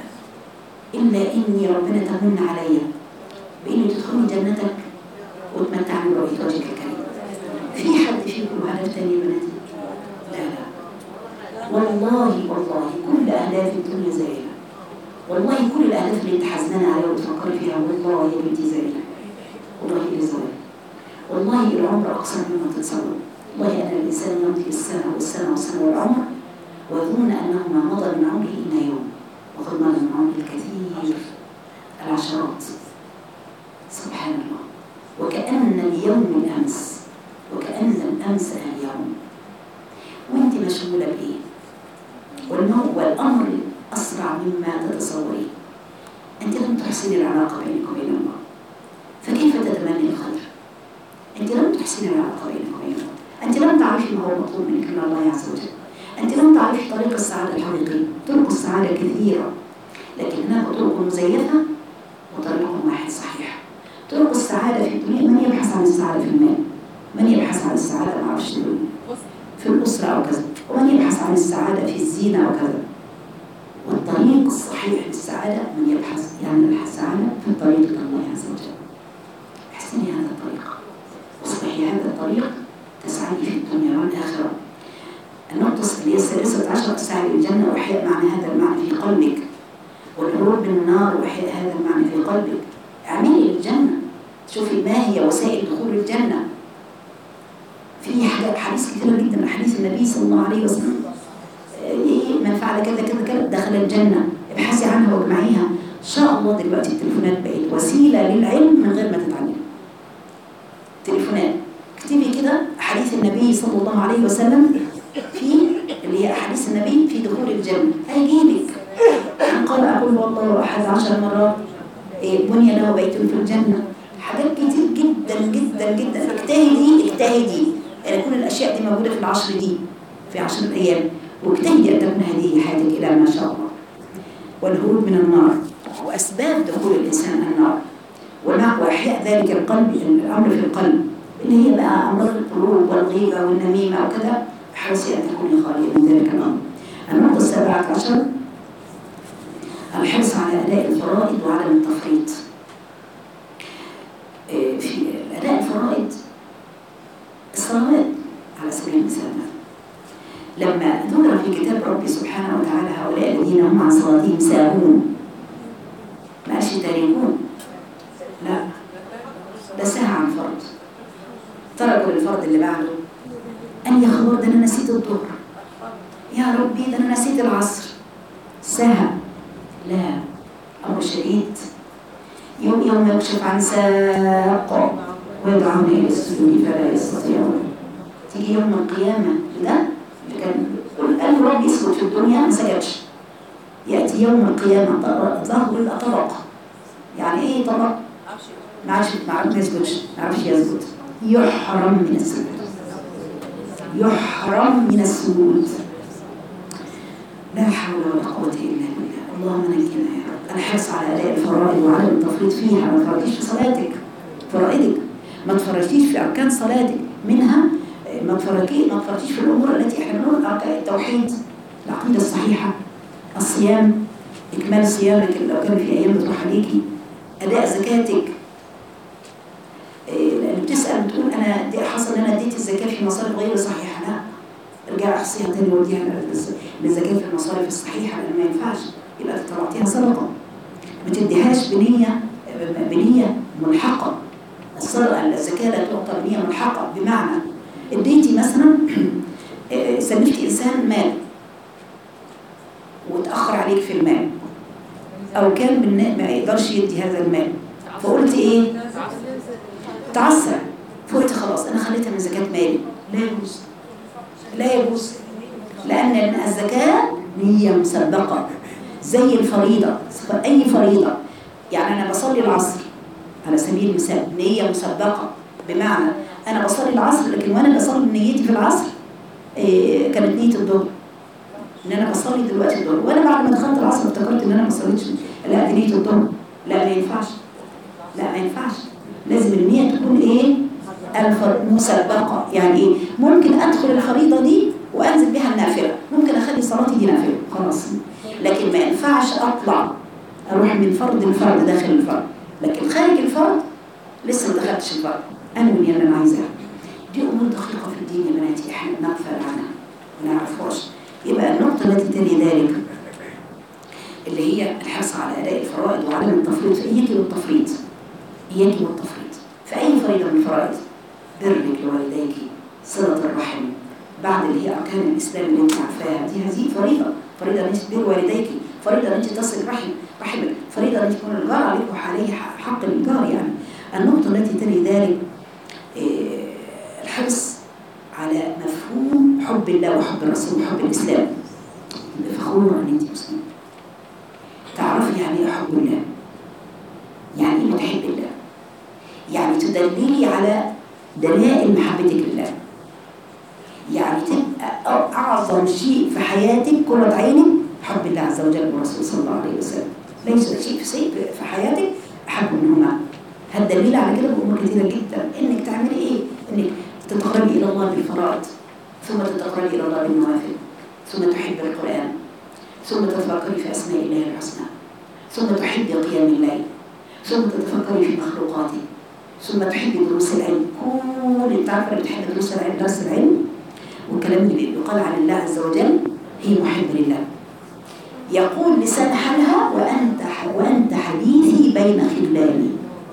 [SPEAKER 1] إلا إني ربنا تمن علي بإني تدخلني جنتك وتمتعني برؤية وجهك الكريم في حد فيكم هدف تاني يا بناتي؟ لا لا والله والله كل أهداف الدنيا زائلة والله كل الأهداف اللي انت حزنانة عليها وتفكري فيها والله يا بنتي زائلة والله هي زائلة والله العمر أقصر مما تتصور والله أن الإنسان يمضي السنة والسنة والسنة والعمر ويظن أنه ما مضى من عمره إلا يوم وقد مضى من عمره الكثير العشرات سبحان الله وكأن اليوم الأمس وكأن الأمس اليوم وانت مشغولة بإيه والنوع والأمر أسرع مما تتصورين أنت لم تحسني العلاقة بينك وبين الله فكيف تتمني الخير أنت لم تحسني العلاقة بينك وبين الله أنت لم تعرفي ما هو مطلوب منك من الله عز وجل أنت لم تعرفي طريق السعادة الحقيقي طرق السعادة كثيرة لكن هناك طرق مزيفة وطريق واحد صحيح طرق السعادة في الدنيا من يبحث عن السعادة في المال من يبحث عن السعادة ما أعرفش في الأسرة أو كذا ومن يبحث عن السعادة في الزينة وكذا والطريق الصحيح للسعادة من يبحث يعني السعادة في الطريق إلى الله عز وجل احسني هذا الطريق واصلحي هذا الطريق تسعدي في الدنيا والآخرة النقطة اللي هي الثالثة عشر السعي للجنة وإحياء معنى هذا المعنى في قلبك والهروب من النار وإحياء هذا المعنى في قلبك اعملي للجنة شوفي ما هي وسائل دخول الجنة في حاجات حديث كثيرة جدا من حديث النبي صلى الله عليه وسلم إيه من فعل كذا كذا كذا دخل الجنة ابحثي عنها واجمعيها إن شاء الله دلوقتي التليفونات بقت وسيلة للعلم من غير ما تتعلم تليفونات اكتبي كده حديث النبي صلى الله عليه وسلم في اللي هي أحاديث النبي في دخول الجنة هيجيبك من قال أقول والله أحد عشر مرات إيه بني له بيت في الجنة حاجات كتير جدا جدا جدا اجتهدي اجتهدي يعني كل الأشياء دي موجودة في العشر دي في عشر أيام واجتهدي أن تكون هذه حياتك إلى ما شاء الله والهروب من النار وأسباب دخول الإنسان النار ومع وإحياء ذلك القلب الأمر في القلب اللي هي بقى أمراض القلوب والغيبة والنميمة وكذا احرصي أن تكوني خالية من ذلك الأمر النقطة السابعة عشر الحرص على أداء الفرائض وعدم التفريط إيه، في أداء الفرائض الصلوات على سبيل المثال لما ذكر في كتاب ربي سبحانه وتعالى هؤلاء الذين هم عن صلاتهم ساهون ما قالش تاركون لا ده ساهى عن فرض تركوا الفرض اللي بعده أن يا خبر ده أنا نسيت الظهر يا ربي ده أنا نسيت العصر ساهى لا أمر شديد يوم يوم يكشف عن ساق ويدعون إلى السجود فلا يستطيعون تيجي يوم القيامة ده اللي كان قل قال رب يسجد في الدنيا ما سجدش يأتي يوم القيامة طبق- ظهره يبقى طبق يعني إيه طبق؟ ما عادش ما عادش ما يسجدش ما عادش يسجد يحرم من السجود يحرم من السجود لا حول ولا قوة إلا بالله اللهم نجينا يا رب أنا حرص على أداء الفرائض وعدم التفريط فيها ما تفرطيش في صلاتك فرائضك ما تفرطيش في أركان صلاتك منها آه، ما تفرطيش ما تفرطيش في الأمور التي احنا بنقول أركان التوحيد العقيدة الصحيحة الصيام إكمال صيامك لو كان في أيام بتروح عليكي أداء زكاتك إيه، لأن بتسأل بتقول أنا دي حصل إن أنا اديت الزكاة في مصارف غير صحيحة لا ارجع احصيها تاني ووديها للزكاة في المصارف الصحيحة لأن ما ينفعش يبقى طلعتيها صدقة ما تديهاش بنية بنية ملحقة الصدقة الزكاة لا تعطى بنية ملحقة بمعنى اديتي مثلا إيه، سلفتي إنسان مال وتأخر عليك في المال أو كان من ما يقدرش يدي هذا المال فقلت إيه؟ تعسر فقلت خلاص أنا خليتها من زكاة مالي لا يجوز لا يجوز لأن الزكاة نية مسبقة زي الفريضة أي فريضة يعني أنا بصلي العصر على سبيل المثال نية مسبقة بمعنى أنا بصلي العصر لكن وأنا بصلي نيتي في العصر إيه كانت نية الظهر ان انا بصلي دلوقتي الظهر وانا بعد ما دخلت العصر افتكرت ان انا ما صليتش لا دي نيه الظهر لا ما ينفعش لا ما ينفعش لازم النيه تكون ايه الفر مسبقه يعني ايه ممكن ادخل الفريضه دي وانزل بها النافله ممكن اخلي صلاتي دي نافله خلاص لكن ما ينفعش اطلع اروح من فرض لفرض داخل الفرض لكن خارج الفرض لسه ما دخلتش الفرض انا من اللي انا عايزاها دي امور دقيقه في الدين يا بناتي احنا بنغفل عنها ما نعرفهاش يبقى النقطة التي تلي ذلك اللي هي الحرص على أداء الفرائض وعدم التفريط إياك والتفريط إياك والتفريط في أي فريضة من الفرائض برك لوالديك صلة الرحم بعد اللي هي أركان الإسلام اللي أنت عارفاها دي هذه فريضة فريضة أن أنت تبر والديك فريضة أن أنت تصل رحم رحمك فريضة أن يكون الجار عليك وعليه حق الجار يعني النقطة التي تلي ذلك إيه، الحرص على مفهوم حب الله وحب الرسول وحب الإسلام فخورة أن أنت مسلمة تعرفي يعني إيه حب الله يعني إيه بتحب الله يعني تدللي على دلائل محبتك لله يعني تبقى أعظم شيء في حياتك قرة عينك حب الله عز وجل والرسول صلى الله عليه وسلم ليس شيء في شيء في حياتك أحب منهما هتدليل على كده بأمور كثيرة جدا إنك تعملي إيه؟ إنك تتقربي إلى الله بالفرائض ثم تتقربي إلى الله بالنوافل ثم تحبي القرآن ثم تتفكري في أسماء الله الحسنى ثم تحبي قيام الليل ثم تتفكري في مخلوقاته ثم تحبي دروس العلم كل انت عارفه اللي بتحب دروس العلم درس العلم والكلام اللي بيقال عن الله عز وجل هي محب لله يقول لسان حالها وأنت وأنت حديثي بين خلاني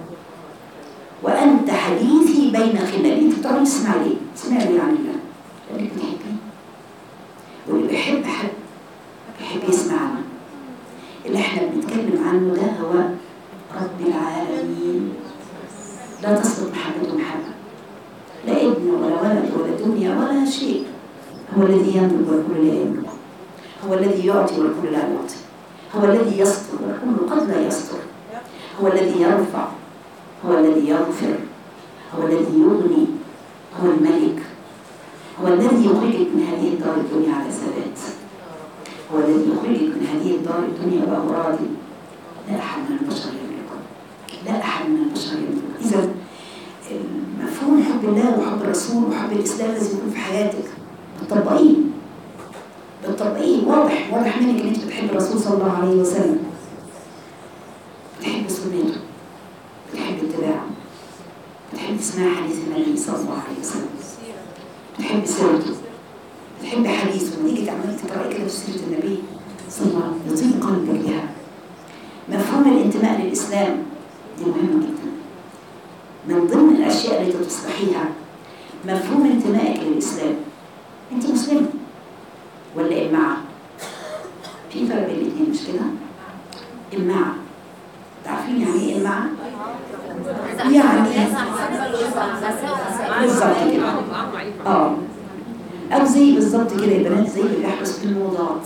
[SPEAKER 1] وأنت حديثي بين خلاني أنت بتقعدي تسمعي ليه؟ تسمعي ليه عن الله؟ لأنك بتحبيه واللي بيحب حد بيحب يسمع عنه اللي احنا بنتكلم عنه ده هو رب العالمين لا تسقط محبته محبة لا ابن ولا ولد ولا دنيا ولا شيء هو الذي يملك والكل لا يملك هو الذي يعطي والكل لا يعطي هو الذي يستر والكل قد لا يستر هو الذي يرفع هو الذي يغفر هو الذي يغني هو الملك هو الذي يخرجك من هذه الدار الدنيا على ثبات هو الذي يخرجك من هذه الدار الدنيا وهو راضي لا أحد من البشر يملكه لا أحد من البشر يملكه إذا مفهوم حب الله وحب الرسول وحب الإسلام لازم يكون في حياتك بتطبقيه بتطبقيه واضح واضح منك ان انت بتحب الرسول صلى الله عليه وسلم بتحب سنته بتحب اتباعه بتحب تسمع حديث النبي صلى الله عليه وسلم بتحب سيرته بتحب حديثه لما تيجي تعملي تقراي كده في سيره النبي صلى الله عليه وسلم يطيب قلبك لها مفهوم الانتماء للاسلام دي مهمه جدا من ضمن الاشياء اللي تصلحيها مفهوم انتمائك للاسلام انت مسلمه ولا إمعة في فرق بين الاثنين مش كده إمعة تعرفين يعني ايه إمعة يعني بالظبط كده اه او زي بالظبط كده يا بنات زي اللي بيحدث في الموضات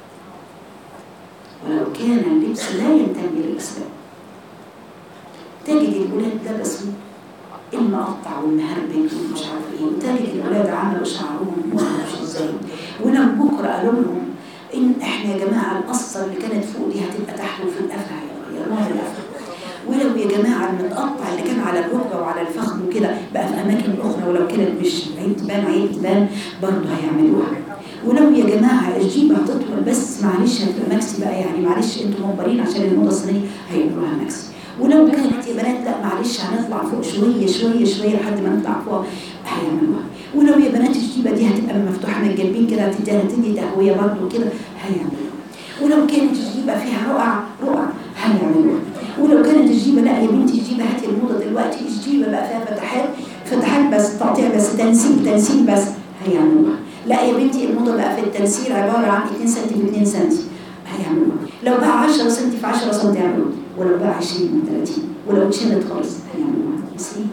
[SPEAKER 1] ولو كان اللبس لا ينتمي للاسلام تجد الولاد لبسوا المقطع والمهربج ومش عارف ايه وتالت الولاد عملوا شعرهم ما اعرفش ازاي ولما بكره قالوا لهم ان احنا يا جماعه القصه اللي كانت فوق دي هتبقى تحت وفي القفا هيغيروها القفا ولو يا جماعه المتقطع اللي كان على الركبه وعلى الفخذ وكده بقى في اماكن اخرى ولو كانت مش عيب تبان عيب تبان برضه هيعملوها ولو يا جماعه الجيبه هتطول بس معلش هتبقى ماكسي بقى يعني معلش انتوا مجبرين عشان الموضه الصينيه هيعملوها ماكسي ولو كانت يا بنات لا معلش هنطلع فوق شويه شويه شويه لحد ما نطلع فوق هيعملوها ولو يا بنات الجيبه دي هتبقى مفتوحه من الجنبين كده هتديها تدي تهويه برضه كده هيعملوها ولو كانت الجيبه فيها رقع رقع هيعملوها ولو كانت الجيبه لا يا بنتي الجيبه هاتي الموضه دلوقتي الجيبه بقى فيها فتحات فتحات بس تقطيع بس تنسيق تنسيق بس هيعملوها لا يا بنتي الموضه بقى في التنسيق عباره عن 2 سم في 2 سم هيعملوها لو بقى 10 سم في 10 سم هيعملوها ولو بقى 20 من 30 ولو اتشالت خالص هيعملوها مصيبه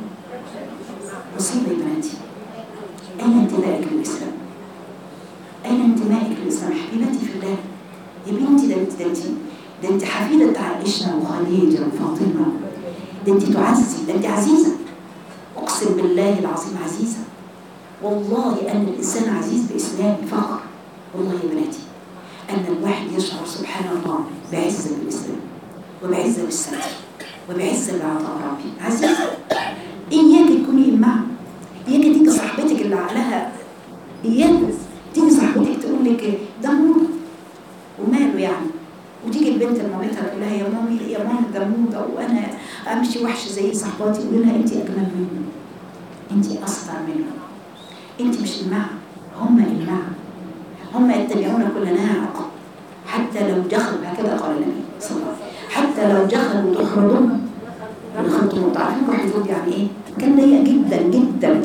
[SPEAKER 1] مصيبه يا بناتي اين انتمائك للاسلام؟ اين انتمائك للاسلام حبيبتي في الله يا بنتي ده انت ده انت ده انت حفيده عائشه وخديجه وفاطمه ده انت تعزي ده انت عزيزه اقسم بالله العظيم عزيزه والله ان الانسان عزيز باسلامه فخر والله يا بناتي ان الواحد يشعر سبحان الله بعزه بالاسلام وبعزه بالستر وبعزه بعطاء ربي عزيزه اياك تكوني امها اياك تيجي صاحبتك اللي عقلها اياك تيجي صاحبتك تقول لك ده موضه وماله يعني وتيجي البنت لمامتها تقول لها يا مامي يا مامي ده موضه وانا امشي وحش زي صاحباتي يقول لها انت اجمل منهم انت اصغر منهم انت مش المع هم المع هم يتبعون كل ناعق حتى لو دخلوا هكذا قال النبي صلى الله عليه وسلم حتى لو دخلوا تخرجون دخلتم تعرفين واحد يقول يعني ايه كان ضيق جدا جدا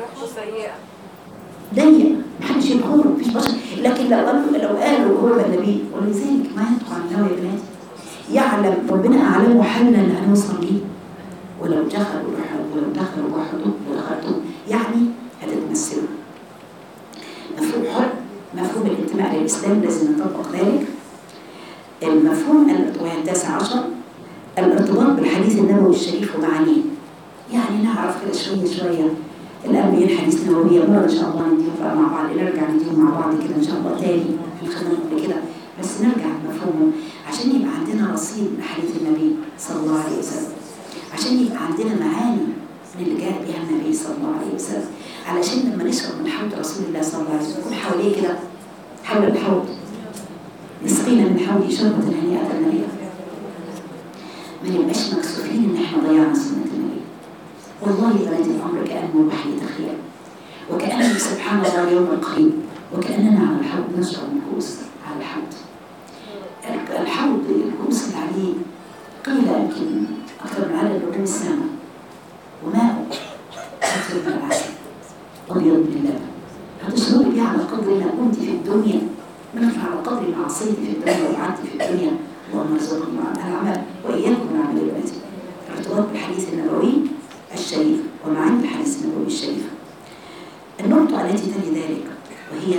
[SPEAKER 1] ضيق محدش يدخله مفيش بشر لكن لو قالوا لو قالوا هو النبي ولذلك ما ينطق عن الهوى يا بناتي يعلم ربنا اعلم حالنا اللي هنوصل ليه ولو دخلوا ولو دخلوا وحدوا ودخلتم يعني هتتمثلوا مفهوم حر مفهوم الانتماء للاسلام لازم نطبق ذلك المفهوم التاسع عشر الارتباط بالحديث النبوي الشريف ومعانيه يعني نعرف كده شويه شويه الأنبياء الحديث النبوية مرة إن شاء الله نديهم بقى مع بعض نرجع نديهم مع بعض كده إن شاء الله تاني احنا خدناهم قبل كده بس نرجع لمفهومهم عشان يبقى عندنا رصيد من حديث النبي صلى الله عليه وسلم عشان يبقى عندنا معاني من اللي جاء بها النبي صلى الله عليه وسلم علشان لما نشرب من حوض رسول الله صلى الله عليه وسلم نكون حواليه كده حول الحوض يسقينا من حوله شربة هنيئة مريئة ما نبقاش مكسوفين إن إحنا ضيعنا سنة النبي والله بنات الأمر كأنه الوحي تخيل وكأنه سبحان الله اليوم القريب وكأننا على الحوض نشرب من كؤوس على الحوض الحوض الكؤوس اللي عليه قيل يمكن أكثر من عدد نجوم السماء وماءه أكثر من العسل أبيض من اللبن هتشربي بيه على قدر ما كنت في الدنيا من على قدر ما عصيت في الدنيا وقعدت في الدنيا اللهم ارزقني مع الأعمال وإياكم من أعمال البنات الارتباط بالحديث النبوي الشريف ومعاني الحديث النبوي الشريف النقطة التي تلي ذلك وهي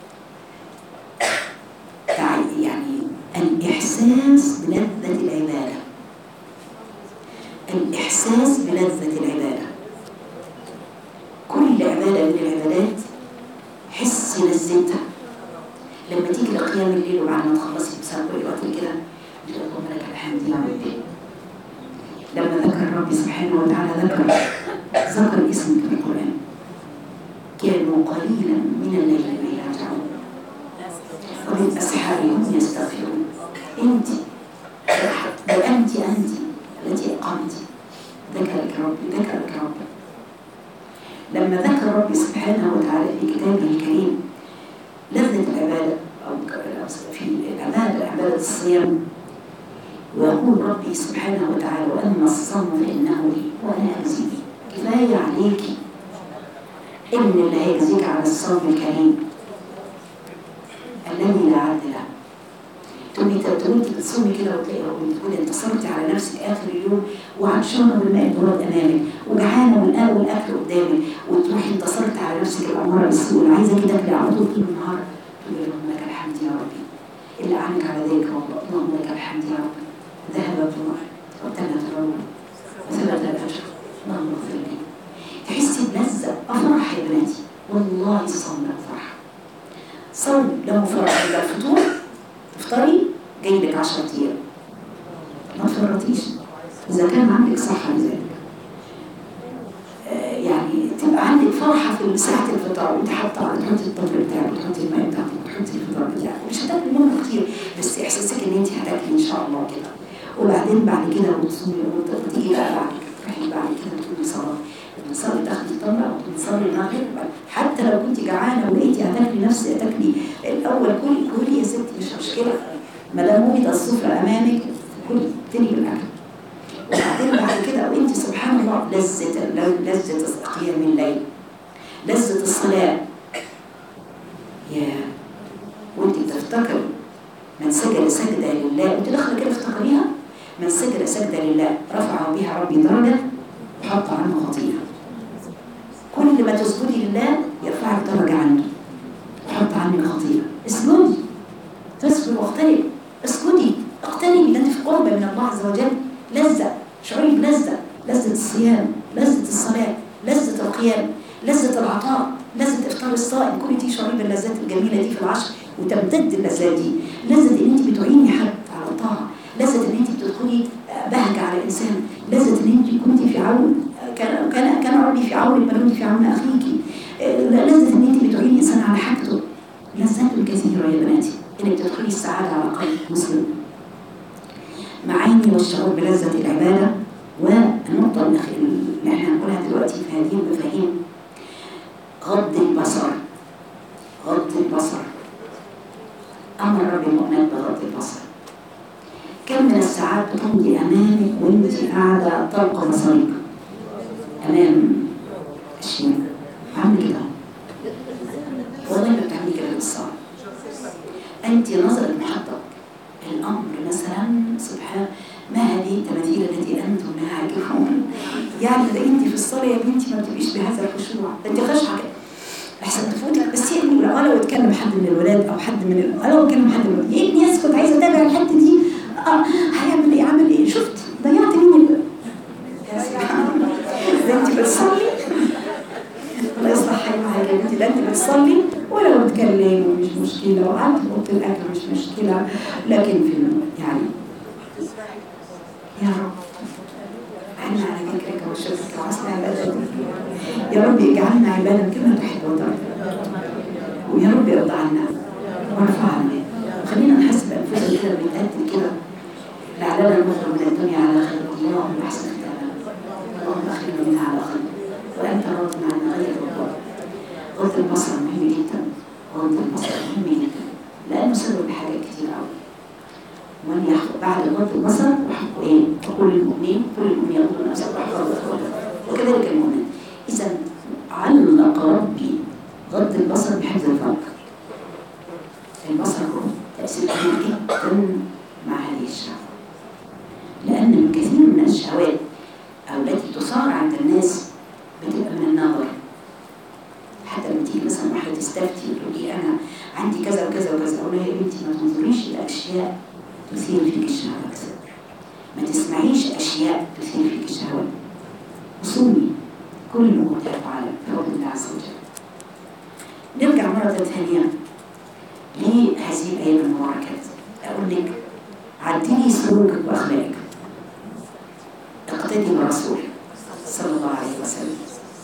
[SPEAKER 1] يعني الإحساس بلذة العبادة الإحساس بلذة العبادة كل عبادة من العبادات حس لذتها لما تيجي لقيام الليل وبعد ما تخلصي بسبب كل وقت كده تقول اللهم لك الحمد يا ربي لما ذكر ربي سبحانه وتعالى ذكر ذكر اسمك في القرآن كانوا قليلا من الليل ما يرجعون ومن أسحارهم يستغفرون أنت وأنت أنت التي أقمت ذكرك ربي ذكرك ربي لما ذكر ربي سبحانه وتعالى في كتابه الكريم لذة العبادة أو في العبادة عبادة الصيام ويقول ربي سبحانه وتعالى وأما الصوم فإنه لي وأنا أجزي به كفاية عليكي إن اللي هيجزيك على الصوم الكريم الذي لا عد له تقولي تقولي تصومي كده وتلاقي ربنا تقولي انتصرتي على نفسك آخر اليوم وعطشانة بالماء البراد أمامك وجعانة والأكل والأكل قدامك وتروحي انتصرتي على نفسك الأمارة بالسوء عايزة كده تاكلي على طول طول النهار تقولي اللهم لك الحمد يا ربي اللي أعنك على ذلك والله اللهم لك الحمد يا رب ذهب الظمأ وابتلت الروح وثبت الأجر اللهم اغفر لي تحسي بلذة أفرح يا بناتي والله الصوم له فرح صوم له فرح إذا الفطور تفطري جاي لك 10 أيام ما تفرطيش إذا كان عندك صحة لذلك آه، يعني تبقى عندك فرحة في ساعة الفطار وانت حاطة تحطي الطبل بتاعك وتحطي الماء بتاعك وتحطي الفطار بتاعك مش هتاكلي منه كتير بس احساسك ان انت هتاكلي ان شاء الله كده وبعدين بعد كده وتصومي وتيجي بقى بعد تروحي بعد كده تقومي صلاة بتصلي تاخدي التمرة وتصلي المغرب حتى لو كنت جعانة ولقيتي هتاكلي نفس هتاكلي الأول كلي كلي يا ستي مش مشكلة ما دام وجد السفرة أمامك كلي تاني بالأكل وبعدين بعد كده وانت سبحان الله لذة لذة قيام الليل لذة الصلاة يا وانت بتفتكر من سجد سجدة لله وانت داخله كده افتكريها من سجد سجدة لله رفع بها ربي درجة وحط عنه خطيئة كل ما تسجدي لله يرفعك درجة عنده وحط عنك خطيئة اسجدي تسجد واقترب اسجدي اقتربي ده انت في قرب من الله عز وجل لذة شعوري بلذة لذة الصيام لذة الصلاة لذة القيام لذة العطاء لذة إفطار الصائم كل دي شعوري باللذات الجميلة دي في العشر وتمتد اللذات دي لذة إن أنت بتعيني حد على الطاعة لذة إن أنت بتدخلي بهجة على الإنسان لذة إن أنت كنت في عون كان كان كان ربي في عون ما كنت في عون أخيك لذة إن أنت بتعيني إنسان على حاجته لذات كثيرة يا بناتي إنك تدخلي السعادة على قلب مسلم معاني والشعور بلذة العبادة والنقطة اللي احنا هنقولها دلوقتي في هذه المفاهيم غض البصر غض البصر أمر رب المؤمنات بغض البصر كم من الساعات بتمضي أمامك وانت قاعدة طلق بصرك أمام أشياء عامل كده والله ما بتعملي كده بالصلاة أنت نظرك محطك الأمر مثلا سبحان ما هذه التماثيل التي أنتم لها عاكفون يعني ده أنت في الصلاة يا بنتي ما بتبقيش بهذا الخشوع ده أنت خشعة كده أحسن تفوتك بس يعني لو لو اتكلم حد من الولاد أو حد من ال... لو اتكلم حد من الولاد يا ابني اسكت عايزة أتابع الحتة دي آه هيعمل إيه عمل إيه شفت ضيعت مني ال- يا سبحان الله ده أنت بتصلي الله يصلح حالها يا بنتي ده أنت بتصلي ولو اتكلموا مش مشكلة وقعدت قلت الأكل مش مشكلة لكن في الم- يعني يا رب عنا على ذكرك وشكرك وحسن عبادتك يا رب اجعلنا عبادا كما تحب وترضى ويا رب ارضى عنا وارفع عنا خلينا نحسب انفسنا كده بنتقدم كده لعلنا نخرج من الدنيا على خير اللهم احسن ختامنا اللهم اخرجنا منها على خير وانت راض عنا غير الرضا غض البصر مهم جدا غض البصر مهم جدا لانه سبب حاجات كتير قوي ومن يحفظ بعد غض البصر وحق ايه؟ وكل المؤمنين كل المؤمنين يغضون ابصارهم ويحفظوا فروجهم وكذلك المؤمن اذا علق ربي غض البصر بحفظ الفرج البصر له تاثير كبير جدا مع هذه الشهوه لان من كثير من الشهوات او التي تثار عند الناس بتبقى من النظر حتى لما تيجي مثلا واحده تستفتي وتقول لي انا عندي كذا وكذا وكذا اقول لها يا بنتي ما تنظريش لاشياء تثير فيك الشهوات ما تسمعيش اشياء تثير فيك الشهوات صومي كل متعب على فضل الله عز وجل نرجع مرة ثانية لهذه الأيام المباركات أقول لك عدلي سلوكك وأخلاقك اقتدي بالرسول صلى الله عليه وسلم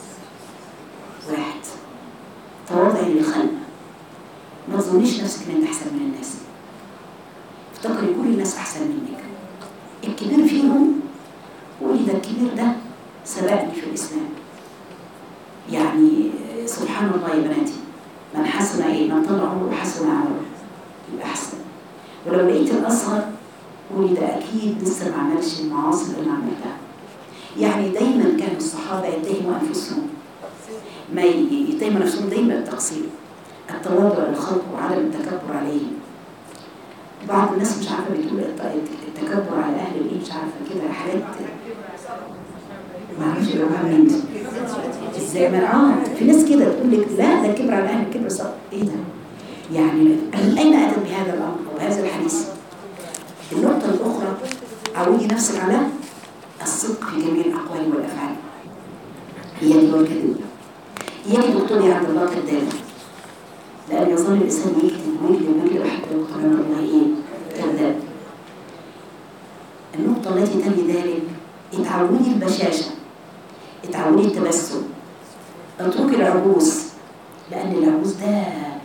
[SPEAKER 1] واحد تواضعي للخلق ما تظنيش نفسك ان انت احسن من الناس افتكري كل الناس احسن منك الكبير فيهم قولي ده الكبير ده سبقني في الاسلام يعني سبحان الله يا بناتي من حسن ايه من طلع عمره حسن عمره يبقى احسن ولو لقيت الاصغر قولي ده اكيد لسه ما عملش المعاصي اللي انا عملتها يعني دايما كانوا الصحابه يتهموا انفسهم ما ي- يتهموا نفسهم دايما بالتقصير التواضع للخلق وعدم التكبر عليهم بعض الناس مش عارفه بتقول الت- التكبر على اهل الايه مش عارفه كده حاجات ما اعرفش بيقولوها منين ازاي ما اه في ناس كده تقول لك لا ده الكبر على اهل الكبر صح ايه ده؟ يعني من اين اتت بهذا الامر وبهذا الحديث؟ النقطه الاخرى عودي نفسك على الصدق في جميع الاقوال والافعال هي دي وجهه الله كذاب لأن يظل الإنسان يكذب ويكذب ويكذب حتى يقتل من الله إيه كذاب النقطة التي تلي ذلك اتعودي البشاشة اتعودي التبسم اتركي العبوس لأن العبوس ده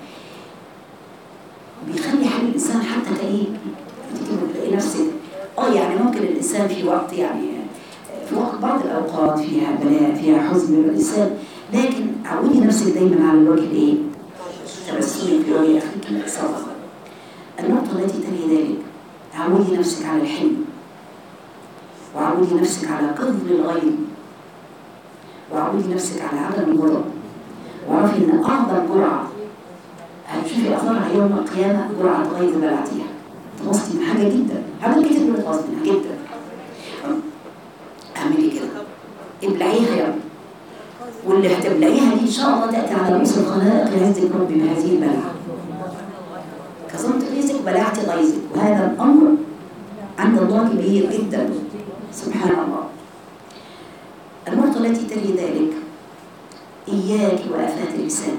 [SPEAKER 1] بيخلي حال الإنسان حتى كئيب انت كده بتلاقي نفسك اه يعني ممكن الإنسان في وقت يعني في وقت بعض الأوقات فيها بلاء فيها حزن من الإنسان لكن عودي نفسك دايما على الوجه الإيه؟ تبسمك في وجه أخيك صدقة النقطة التي تلي ذلك عودي نفسك على الحلم وعودي نفسك على قذل الغيظ وعودي نفسك على عدم الغضب واعرفي ان اعظم جرعه هتشوفي اثرها يوم القيامه جرعه غيظ بلعتيها تغصتي من حاجه جدا حاجات كتير بتغص منها جدا اعملي كده ابلعيها يوم واللي هتبلعيها دي ان شاء الله تاتي على رؤوس الخلائق يهزك ربي بهذه البلعه كظمت غيظك بلعت غيظك وهذا الامر عند الله كبير جدا سبحان الله النقطة التي تلي ذلك إياك وآفات اللسان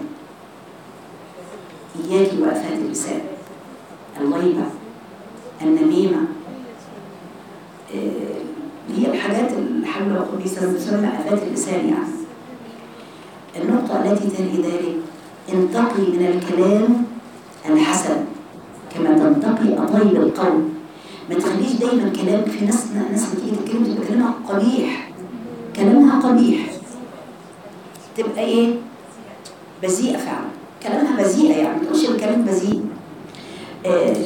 [SPEAKER 1] إياك وآفات اللسان الغيبة النميمة آه، هي الحاجات اللي حول وقوة بيسمى آفات اللسان يعني النقطة التي تلي ذلك انتقي من الكلام الحسن كما تنتقي أطيب القول ما تخليش دايما كلامك في ناس ناس بتيجي تتكلم تبقى كلامها قبيح كلامها قبيح تبقى ايه بذيئة فعلا كلامها بذيئة يعني ما تقولش الكلام بذيء آه،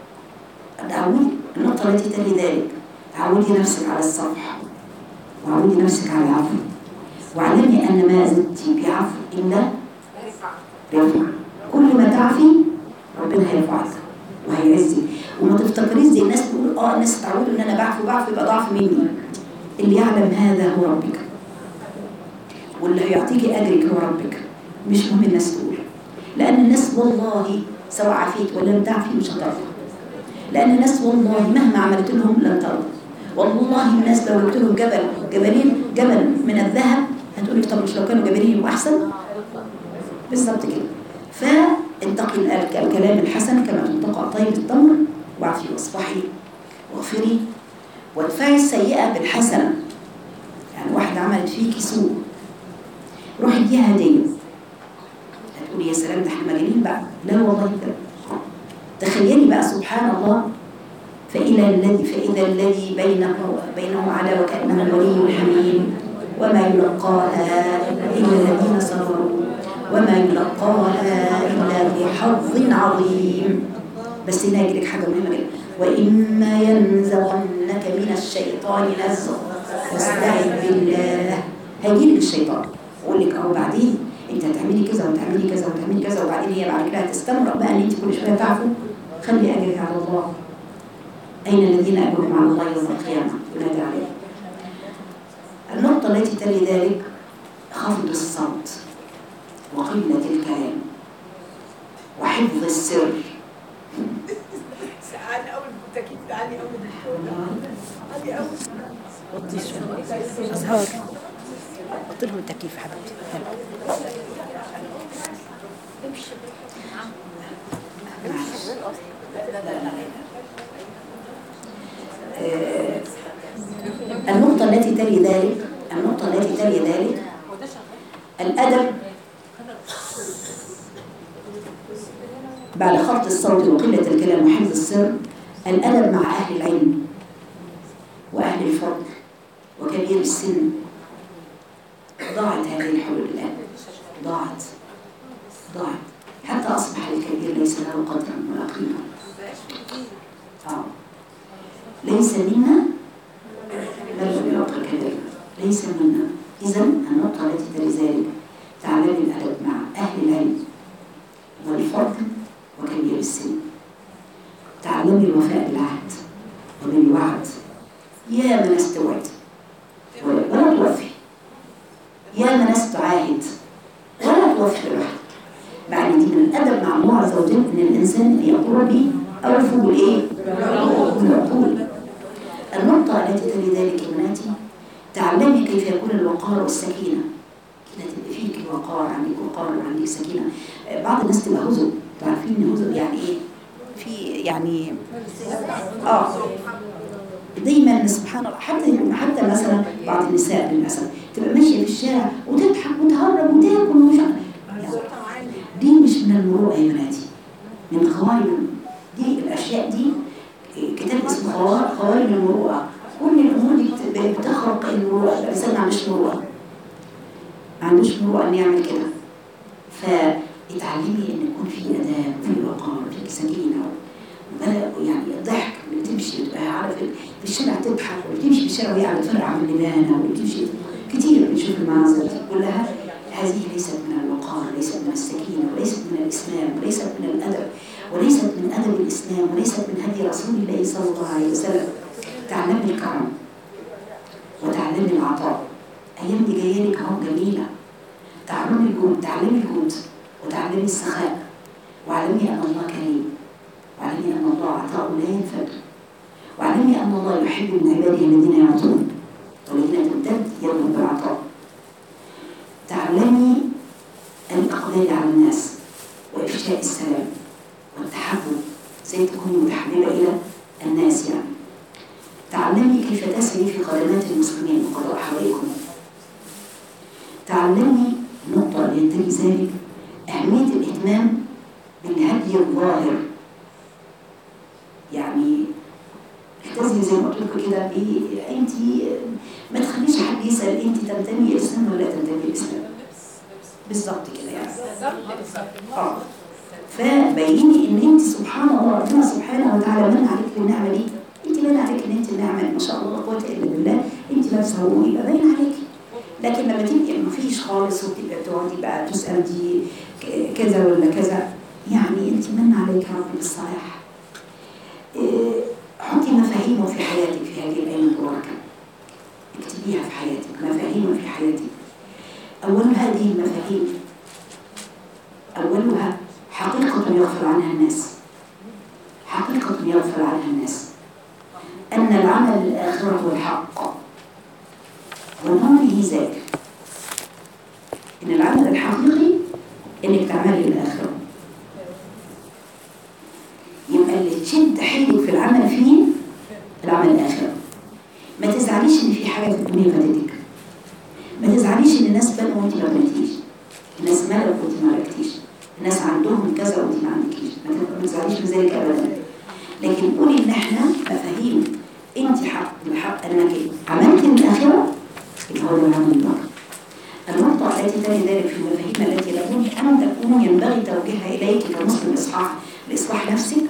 [SPEAKER 1] تعودي النقطة التي تلي ذلك تعودي نفسك على الصفح وعودي نفسك على العفو واعلمي أن ما زدت بعفو إلا رفع كل ما تعفي ربنا هيرفعك وهيعزك وما تفتكريش زي الناس تقول اه الناس اتعودوا ان انا بعفو بعفو يبقى ضعف مني اللي يعلم هذا هو ربك واللي هيعطيكي اجرك هو ربك مش مهم الناس تقول لان الناس والله سواء عافيت ولا لم تعفي مش هترضى لان الناس والله مهما عملت لهم لن ترضى والله الناس لو جبت لهم جبل جبلين جبل من الذهب هتقول لك طب مش لو كانوا جبلين يبقوا احسن بالظبط كده فانتقي الك- الكلام الحسن كما تنتقى طيب التمر واعفي واصفحي واغفري وادفعي السيئة بالحسنة يعني واحدة عملت فيكي سوء روحي اديها هدية هتقولي يا سلام ده احنا مجانين بقى لا والله ده تخيلي بقى سبحان الله فإلى الذي فإذا الذي بينه بينه عداوة كأنه الولي الحميم وما يلقاها إلا الذين صبروا وما يلقاها إلا ذي حظ عظيم بس هنا يجيلك حاجة مهمة جدا وإما ينزغنك من الشيطان نزغ فاستعذ بالله هيجيلك الشيطان يقول لك أهو بعدين أنت هتعملي كذا وتعملي كذا وتعملي كذا وبعدين هي بعد كده هتستمر بقى إن أنت كل شوية تعفو خلي أجرك على الله أين الذين أجرهم على الله يوم القيامة ينادي عليه النقطة التي تلي ذلك خفض الصوت وقلة الكلام وحفظ السر
[SPEAKER 3] عالي قوي التكييف ده عالي قوي عالي قوي
[SPEAKER 2] وطي شوية أزهار حط لهم التكييف يا حبيبتي يلا.
[SPEAKER 1] آه، النقطة التي تلي ذلك النقطة التي تلي ذلك الأدب بعد خفض الصوت وقلة الكلام وحفظ السر الأدب مع أهل العلم وأهل الفضل وكبير السن ضاعت هذه الحلول الآن ضاعت ضاعت حتى أصبح الكبير ليس له قدرا ولا قيمة آه. ليس منا بل لم يعطى الكبير ليس منا إذا النقطة التي تلي ذلك تعلم الأدب مع أهل العلم والفضل وكبير السن تعلمي الوفاء بالعهد وبالوعد يا من استوعد ولا توفي يا من استعاهد ولا توفي بالعهد بعد دي من الأدب مع الله عز وجل إن الإنسان يقول ربي أوفوا بالإيه؟ بالعقول النقطة التي تلي ذلك يا بناتي تعلمي كيف يكون الوقار والسكينة كده تبقى فيك وقار عندك وقار وقار وعندك سكينه آه، بعض الناس تبقى هزء تعرفين ان هزء يعني ايه في يعني اه دايما سبحان الله حتى حتى مثلا بعض النساء للاسف تبقى ماشيه في الشارع وتضحك وتهرب وتاكل ومش يعني دي مش من المروءه يا بناتي من خوارم دي الاشياء دي كتاب اسمه خوار- خوارم المروءه كل الامور دي بت- بتخرق المروءه الانسان ما عندوش مروءه ما عندوش مروءه ان يعمل كده فاتعلمي ان يكون في اداب في وقار في سكينه وبدأ يعني الضحك اللي بتمشي بتبقى عارف في الشارع تضحك وبتمشي في الشارع وهي قاعده تفرقع من لبانه وبتمشي كتير بنشوف المناظر دي كلها هذه ليست من الوقار ليست من السكينه وليست من الاسلام وليست من الادب وليست من ادب الاسلام وليست من هدي رسول الله صلى الله عليه وسلم تعلمي الكرم وتعلمي العطاء ايام دي جايه لك اهو جميله تعلمي الجود تعلمي الجود وتعلمي السخاء واعلمي ان الله كريم واعلمي ان الله عطاء لا ينفد واعلمي ان الله يحب من عباده الذين يعطون والذين تمتد يدهم بالعطاء تعلمي الاقبال على الناس وافشاء السلام والتحبب زي تكوني متحببه الى الناس يعني تعلمي كيف تسري في قدمات المسلمين وقضاء حوائجهم تعلمي النقطة اللي ينتهي ذلك أهمية الاهتمام بالهدي الظاهر يعني احتزي زي ما قلت لكم كده بايه انت ما تخليش حد يسال انت تنتمي الاسلام ولا لا تنتمي الاسلام بالظبط كده يعني اه فبيني ان انت سبحان الله ربنا سبحانه وتعالى من عليك بالنعمه دي انت باين عليك ان انت النعمه ما شاء الله لا قوه الا بالله انت لابسه هو يبقى باين عليك لكن لما تبقي ما فيش خالص وتبقى تقعدي بقى تسال دي ك- كذا ولا كذا يعني انت من عليك ربي بالصلاح إيه، حطي مفاهيمه في حياتك في هذه الايام المباركه اكتبيها في حياتك مفاهيمه في حياتك اول هذه المفاهيم اولها حقيقه يغفل عنها الناس حقيقه يغفل عنها الناس ان العمل الاخره هو الحق ونوره ذاك ان العمل الحقيقي انك تعملي الاخره يبقى اللي تشد حيلك في العمل فيه العمل الاخره ما تزعليش ان في حاجه في الدنيا فاتتك ما تزعليش ان الناس بنوا وانت ما بنيتيش الناس ملكوا وانت ما ملكتيش الناس عندهم كذا وانت ما عندكيش ما ت- ما تزعليش من ذلك ابدا لكن قولي ان احنا مفاهيم انت حق الحق انك عملت الاخره يبقى هو ده العمل الباطل النقطة التي تلي ذلك في المفاهيم التي لابد أن تكون ينبغي توجيهها إليك كمسلم إصلاح لإصلاح نفسك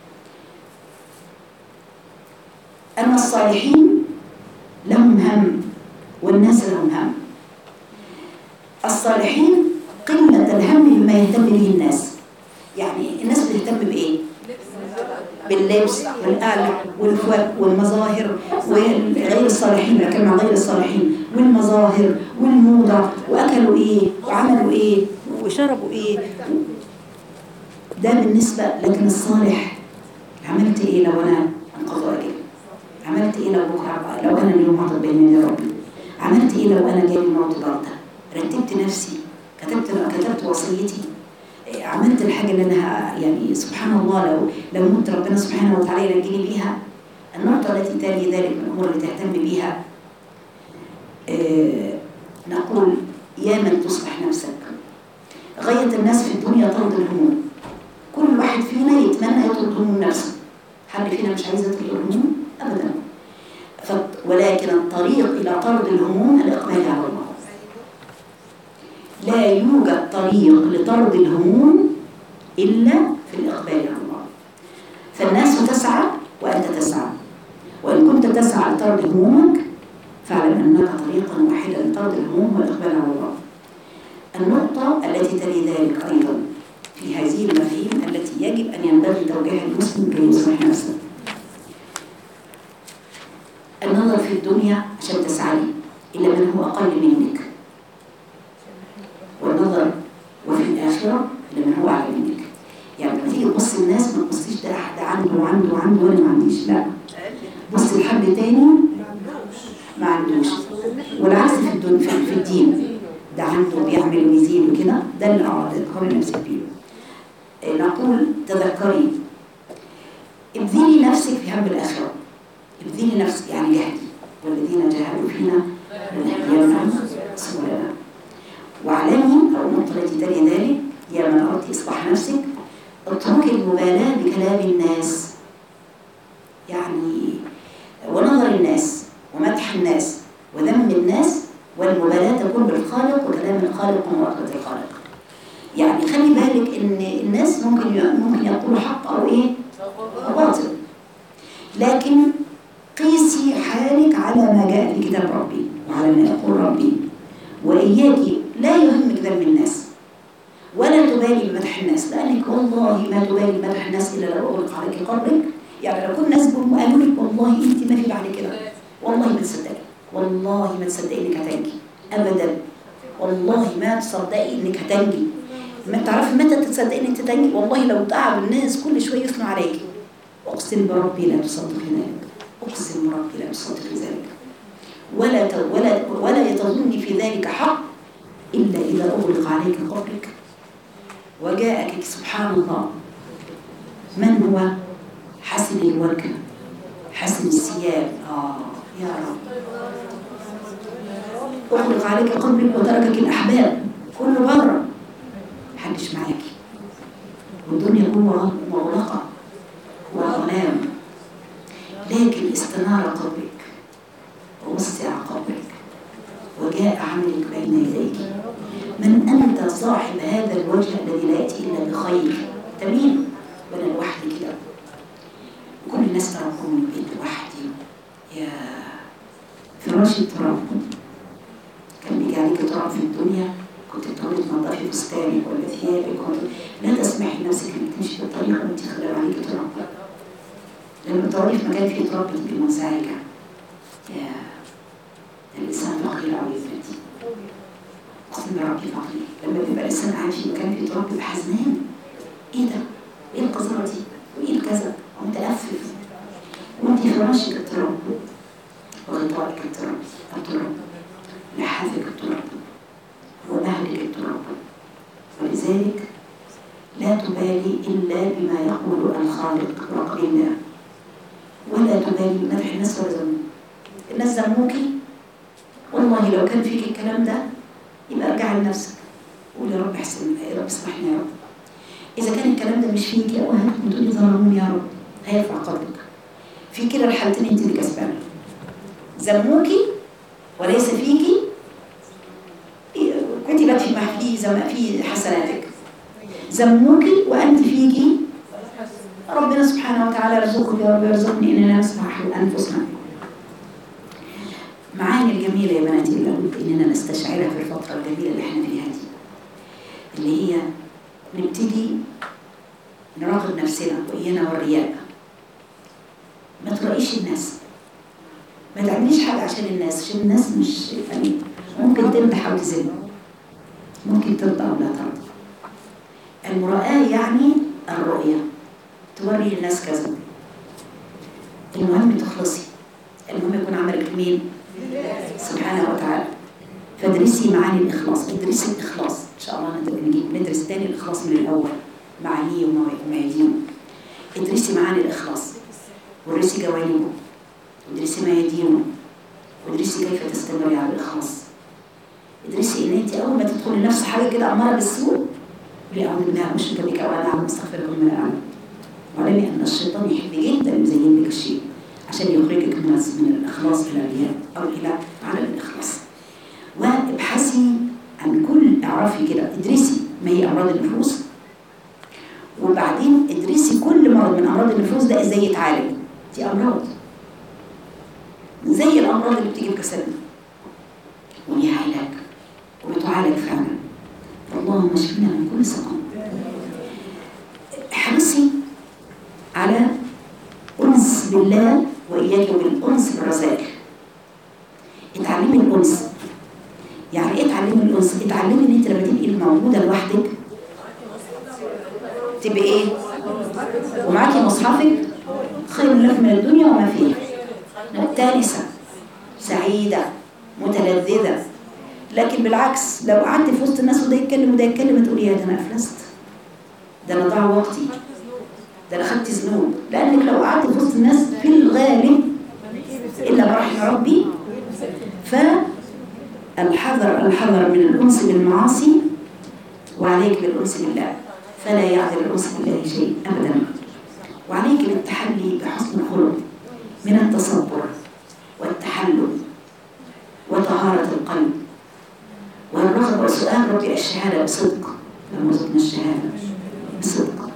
[SPEAKER 1] أن الصالحين لهم هم والناس لهم هم الصالحين قلة الهم بما يهتم به الناس يعني الناس بتهتم بإيه؟ باللبس والقلع والفوق والمظاهر وغير الصالحين بتكلم عن غير الصالحين والمظاهر والموضة وأكلوا إيه وعملوا إيه وشربوا إيه ده بالنسبة لكن الصالح عملت إيه لو أنا انقضى أجل عملت إيه لو بكرة لو أنا اليوم هطلب بين يدي ربي عملت إيه لو أنا جالي موت بردة رتبت نفسي كتبت كتبت وصيتي إيه، عملت الحاجة اللي أنا ه- يعني سبحان الله لو لو مت ربنا سبحانه وتعالى ينجيني بيها النقطة التي تلي ذلك من الأمور اللي تهتم بيها آه، نقول يا من تصلح نفسك غاية الناس في الدنيا طرد الهموم كل واحد فينا يتمنى يطرد هموم نفسه حد فينا مش عايز يطرد الهموم أبدا ف- ولكن الطريق إلى طرد الهموم الإقبال على الله لا يوجد طريق لطرد الهموم إلا في الإقبال على الله فالناس تسعى وأنت تسعى وإن كنت تسعى لطرد همومك فاعلم أنك طريقا واحدا لطرد الهموم والإقبال على الله النقطة التي تلي ذلك أيضا في هذه المفاهيم التي يجب أن ينبغي توجيهها المسلم كي يصلح نفسه النظر في الدنيا عشان تسعى إلى من هو أقل منك والنظر وفي الآخرة لمن هو أعلى منك يعني لما تيجي تبص الناس ما تبصيش ده ده عنده وعنده وعنده وأنا ما عنديش لا بص لحد تاني ما عندوش والعكس في الدنيا في, في الدين ده عنده بيعمل ويزيد وكده ده الأعراض القول النفسي فيه آه، نقول تذكري ابذلي نفسك في هم الآخرة ابذلي نفسك يعني جهدي والذين جاهدوا فينا لنهدينهم سبلنا واعلمي أو النقطة التي تلي ذلك يا من أردت إصلاح نفسك اتركي المبالاة بكلام الناس يعني ونظر الناس ومدح الناس وذم الناس والمبالاة تكون بالخالق وكلام الخالق ومراقبة الخالق يعني خلي بالك ان الناس ممكن ممكن يقولوا حق او ايه أو باطل لكن قيسي حالك على ما جاء في كتاب ربي وعلى ما يقول ربي وإياك لا يهمك ذم الناس ولا تبالي بمدح الناس لأنك والله ما تبالي بمدح الناس إلا لو أغلق عليك قبرك يعني لو كل الناس قالوا لك والله أنت ما في بعد كده والله ما تصدقي والله ما تصدقي إنك هتنجي أبدا والله ما تصدقي إنك هتنجي ما تعرفي متى تصدقي إنك تنجي والله لو تعب الناس كل شوية يثنوا عليك أقسم بربي لا تصدقي ذلك أقسم بربي لا تصدقي ذلك ولا ت- ولا ولا يتظني في ذلك حق إلا إذا أغلق عليك قبرك وجاءك سبحان الله من هو حسن الوجه حسن الثياب آه يا رب أغلق عليك قبرك وتركك الأحباب كله بره محدش معاكي والدنيا جوه مغلقة وظلام لكن استنار قبرك ووسع قبرك وجاء عملك بين يديك من أنت صاحب هذا الوجه الذي لا يأتي إلا بخير تمين وأنا لوحدي كده كل الناس تركوني بقيت لوحدي يا فراش التراب كان بيجي عليك تراب في الدنيا كنت بتقعدي تنظفي فستانك ولا ثيابك ولا- لا تسمحي لنفسك انك تمشي بالطريقه وانت خلال عليك تراب لما بتقعدي في مكان فيه تراب بتبقي منزعجه يا الانسان فقير او يفلتي اقسم بربي فقير لما بيبقى الانسان قاعد في مكان فيه تراب بيبقى حزنان ايه ده؟ ايه القذاره دي؟ وايه الكذا؟ ومتلفف وانت فراشك التراب وغطائك التراب التراب لحافك التراب ومهلك التراب ولذلك لا تبالي إلا بما يقول الخالق رب الله ولا تبالي بمدح الناس ولا ذمهم الناس ذموكي والله لو كان فيك الكلام ده يبقى ارجعي لنفسك قولي يا رب احسن يا رب اسمحني يا رب إذا كان الكلام ده مش فيكي أو هتكون تقولي ظلموني يا رب هيرفع قدرك في كلا الحالتين انت اللي كسبانه ذموكي وليس فيكي كتبت في محفي زم في حسناتك ذموكي وانت فيكي ربنا سبحانه وتعالى يرزقك يا رب يرزقني اننا نسمح انفسنا معاني الجميله يا بناتي اللي لابد اننا نستشعرها في الفتره الجميله اللي احنا فيها دي اللي هي نبتدي نراقب نفسنا وايانا والرياء ما ترائيش الناس ما تعمليش حاجة عشان الناس عشان الناس مش يعني ممكن تمدح أو تذم ممكن ترضى أو لا ترضى المراءة يعني الرؤية توري للناس كذا المهم تخلصي المهم يكون عملك لمين سبحانه وتعالى فادرسي معاني الإخلاص ادرسي الإخلاص إن شاء الله نقدر نجيب ندرس تاني الإخلاص من الأول معانيه ومعيدينه ادرسي معاني الإخلاص ودرسي جوانبه ادرسي ما يدينه وادرسي كيف تستمري على الإخلاص ادرسي ان انت اول ما تدخلي نفس حاجه كده اماره بالسوء قولي اعوذ بالله مش بك وانا اعلم استغفركم من الاعلم واعلمي ان الشيطان يحب جدا يزين لك الشيء عشان يخرجك من من الاخلاص الى الرياء او الى على الاخلاص وابحثي عن كل اعرفي كده ادرسي ما هي امراض النفوس وبعدين ادرسي كل مرض من امراض النفوس ده ازاي يتعالج دي امراض زي الامراض اللي بتيجي بجسدنا وليها علاج وبتعالج فعلا اللهم اشفينا من كل سقم احرصي على انس بالله واياك بالانس بالرزاق اتعلمي الانس يعني ايه اتعلمي الانس اتعلمي ان انت لما تبقي موجوده لوحدك تبقي ايه ومعاكي مصحفك خير لك من الدنيا وما فيها تانسه سعيده متلذذه لكن بالعكس لو قعدت في وسط الناس وده يتكلم وده يتكلم تقولي يا ده انا افلست ده انا ضاع وقتي ده انا خدت ذنوب لانك لو قعدت في وسط الناس في الغالب الا ما رحم ربي فالحذر الحذر من الانس بالمعاصي وعليك بالانس بالله فلا يعذر الانس بالله شيء ابدا وعليك بالتحلي بحسن الخلق من التصبر والتحلل وطهارة القلب والرغبة وسؤال ربي الشهادة بصدق لما رزقنا الشهادة بصدق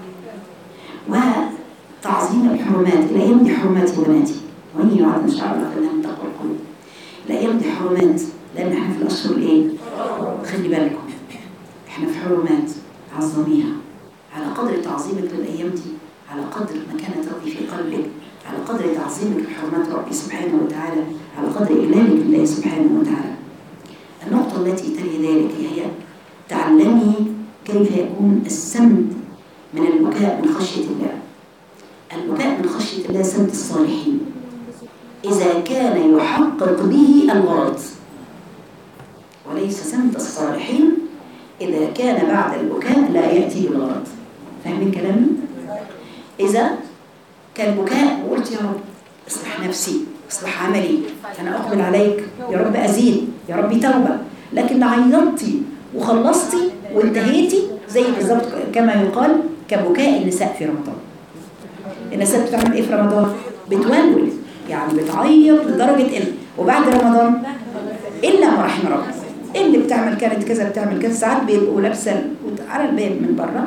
[SPEAKER 1] وتعظيم الحرمات الأيام دي حرمات يا بناتي وإن يعظم شعر الله فإنها تقوى القلوب الأيام دي حرمات لأن احنا في الأشهر الإيه؟ خلي بالكم احنا في حرمات عظميها على قدر تعظيمك للأيام دي على قدر مكانة ربي في قلبك على قدر تعظيمك لحرمات ربي سبحانه وتعالى على قدر إجلالك لله سبحانه وتعالى النقطة التي تلي ذلك هي تعلمي كيف يكون السمت من البكاء من خشية الله البكاء من خشية الله سمت الصالحين إذا كان يحقق به الغرض وليس سمت الصالحين إذا كان بعد البكاء لا يأتي بالغرض فاهمين كلامي؟ إذا كان بكاء وقلت يا رب اصلح نفسي اصلح عملي أنا أقبل عليك يا رب أزيد يا رب توبة لكن عيطتي وخلصتي وانتهيتي زي بالظبط كما يقال كبكاء النساء في رمضان النساء بتعمل ايه في رمضان بتولول يعني بتعيط لدرجة ان وبعد رمضان الا ما رحم ربنا اللي بتعمل كانت كذا بتعمل كذا ساعات بيبقوا لابسه على الباب من بره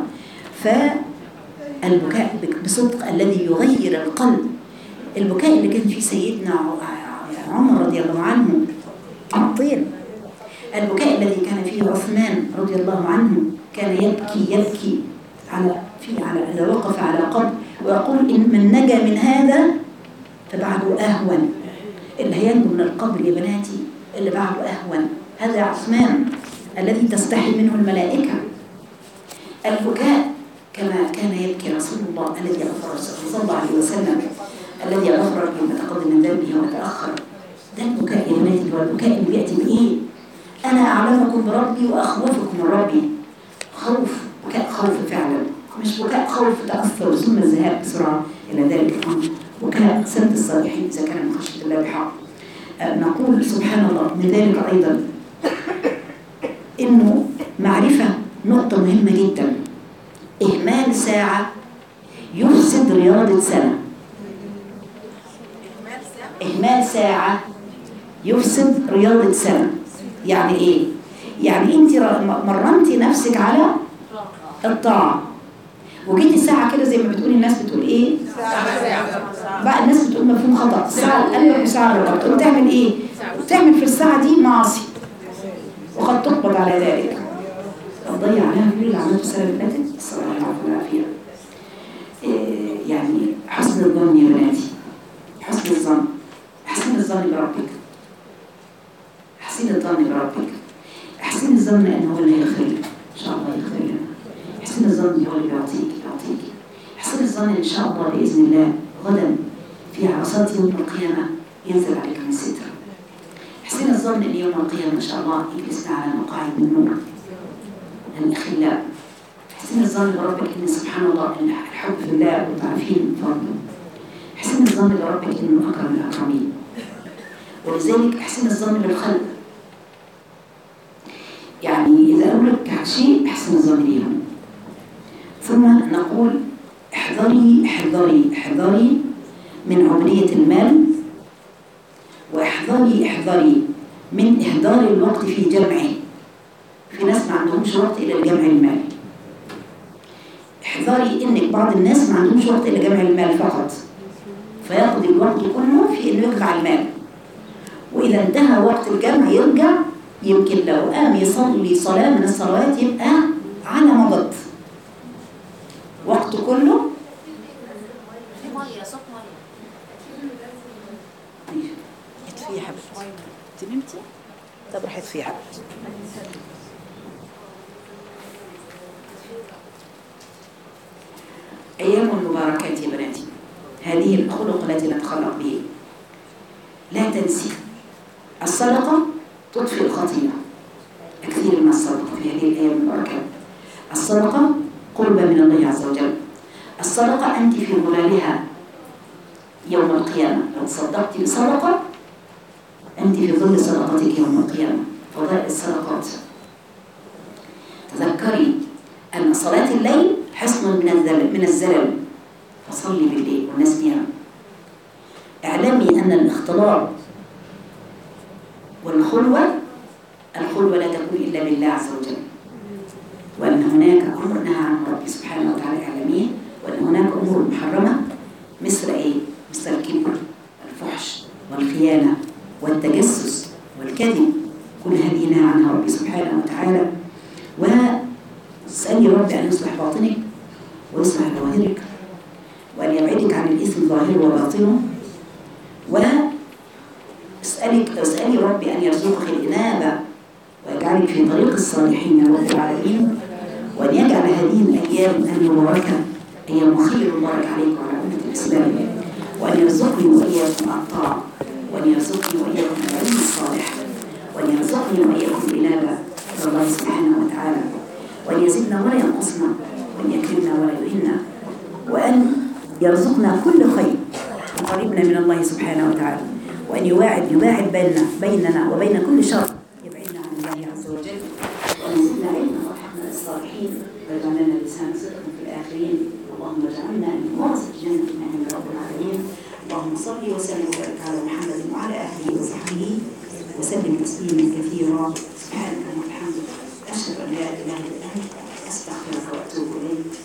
[SPEAKER 1] فالبكاء بصدق الذي يغير القلب البكاء اللي كان فيه سيدنا عمر رضي الله عنه عطير البكاء الذي كان فيه عثمان رضي الله عنه كان يبكي يبكي على في على إذا وقف على قبر ويقول إن من نجا من هذا فبعده أهون اللي هينجو من القبر يا بناتي اللي بعده أهون هذا عثمان الذي تستحي منه الملائكة البكاء كما كان يبكي رسول الله الذي غفر صلى الله عليه وسلم الذي غفر له ما تقدم من ذنبه وما تأخر ده البكاء يا بناتي هو البكاء اللي بيأتي بإيه؟ أنا أعلمكم بربي وأخوفكم من ربي خوف بكاء خوف فعلا مش بكاء خوف تأثر ثم الذهاب بسرعة إلى ذلك الأمر بكاء سنة الصالحين إذا كان من خشية الله بحق أه نقول سبحان الله من ذلك أيضا إنه معرفة نقطة مهمة جدا إهمال ساعة يفسد رياضة سنة إهمال ساعة يفسد رياضة سنة يعني إيه؟ يعني أنت مرنتي نفسك على الطاعة وجيتي ساعة كده زي ما بتقولي الناس بتقول إيه؟ بقى الناس بتقول مفهوم خطأ ساعة القلب وساعة الرب تقوم تعمل إيه؟ تعمل في الساعة دي معاصي وقد تقبض على ذلك تضيع عليها كل اللي عملته السنة اللي فاتت الصلاة والعافية إيه يعني حسن الظن يا بناتي حسن الظن احسن الظن بربك احسن الظن بربك احسن الظن ان هو اللي هيغفر لك ان شاء الله يغفر لنا احسن الظن هو اللي بيعطيك يعطيك احسن الظن ان شاء الله باذن الله غدا في عرصات يوم القيامه ينزل عليك من ستر احسن الظن ان يوم القيامه ان شاء الله يجلسنا على مقاعد من نور الاخلاء احسن الظن بربك ان سبحان الله ان الحب في الله وتعرفين فضله احسن الظن بربك انه اكرم الاكرمين ولذلك احسن الظن بالخلق يعني اذا اقول لك شيء احسن الظن بيهم ثم نقول احذري احذري احذري من عبودية المال واحذري احذري من اهدار الوقت في جمعه في ناس ما عندهمش وقت الى جمع المال احذري انك بعض الناس ما عندهمش وقت الى جمع المال فقط فيقضي الوقت كله في انه يجمع المال واذا انتهى وقت الجمع يرجع يمكن لو قام يصلي صلاه من الصلوات يبقى على مضض وقته كله اطفي يا حبيبتي انت نمتي طب روحي اطفي يا حبيبتي ايام المباركات يا بناتي هذه الخلق التي نتخلق به لا تنسي الصدقة تطفئ الخطيئة هذه الأيام المباركة الصدقة قربة من الله عز وجل الصدقة أنت في ظلالها يوم القيامة لو تصدقت بصدقة أنت في ظل صدقتك يوم القيامة فضائل الصدقات تذكري أن صلاة الليل حصن من الزلل من الزلل فصلي بالليل والناس نيام اعلمي أن الاختلاط والخلوة الخلوة لا تكون إلا بالله عز وجل وأن هناك أمر نهى عنه ربي سبحانه وتعالى اعلميه وأن هناك أمور محرمة مثل إيه؟ مثل الكبر الفحش والخيانة والتجسس والكذب كل هذه نهى عنها ربي سبحانه وتعالى واسألي ربي أن يصلح باطنك ويصلح ظاهرك وأن يبعدك عن الإثم ظاهره وباطنه واسألك اسألي ربي أن يرزقك الإنابة ويجعلك في طريق الصالحين يا رب العالمين وأن يجعل هذه الأيام المباركة أيام خير مبارك عليكم وعلى أمة الإسلام وأن يرزقني وإياكم الطاعة وأن يرزقني وإياكم العلم الصالح وأن يرزقني وإياكم الإنابة إلى الله سبحانه وتعالى وأن يزدنا ولا ينقصنا وأن يكرمنا ولا يهنا وأن يرزقنا كل خير وقريبنا من الله سبحانه وتعالى وأن يواعد يباعد بيننا بيننا وبين كل شر يبعدنا عن الله عز وجل وأن يزدنا علما وارحمنا الصالحين ويجعل لنا لسان صدق في الآخرين اللهم اجعلنا من ورثة جنة النعيم يا رب العالمين اللهم صل وسلم وبارك على محمد وعلى آله وصحبه وسلم تسليما كثيرا سبحانك اللهم وبحمدك أشهد أن لا إله إلا أنت أستغفرك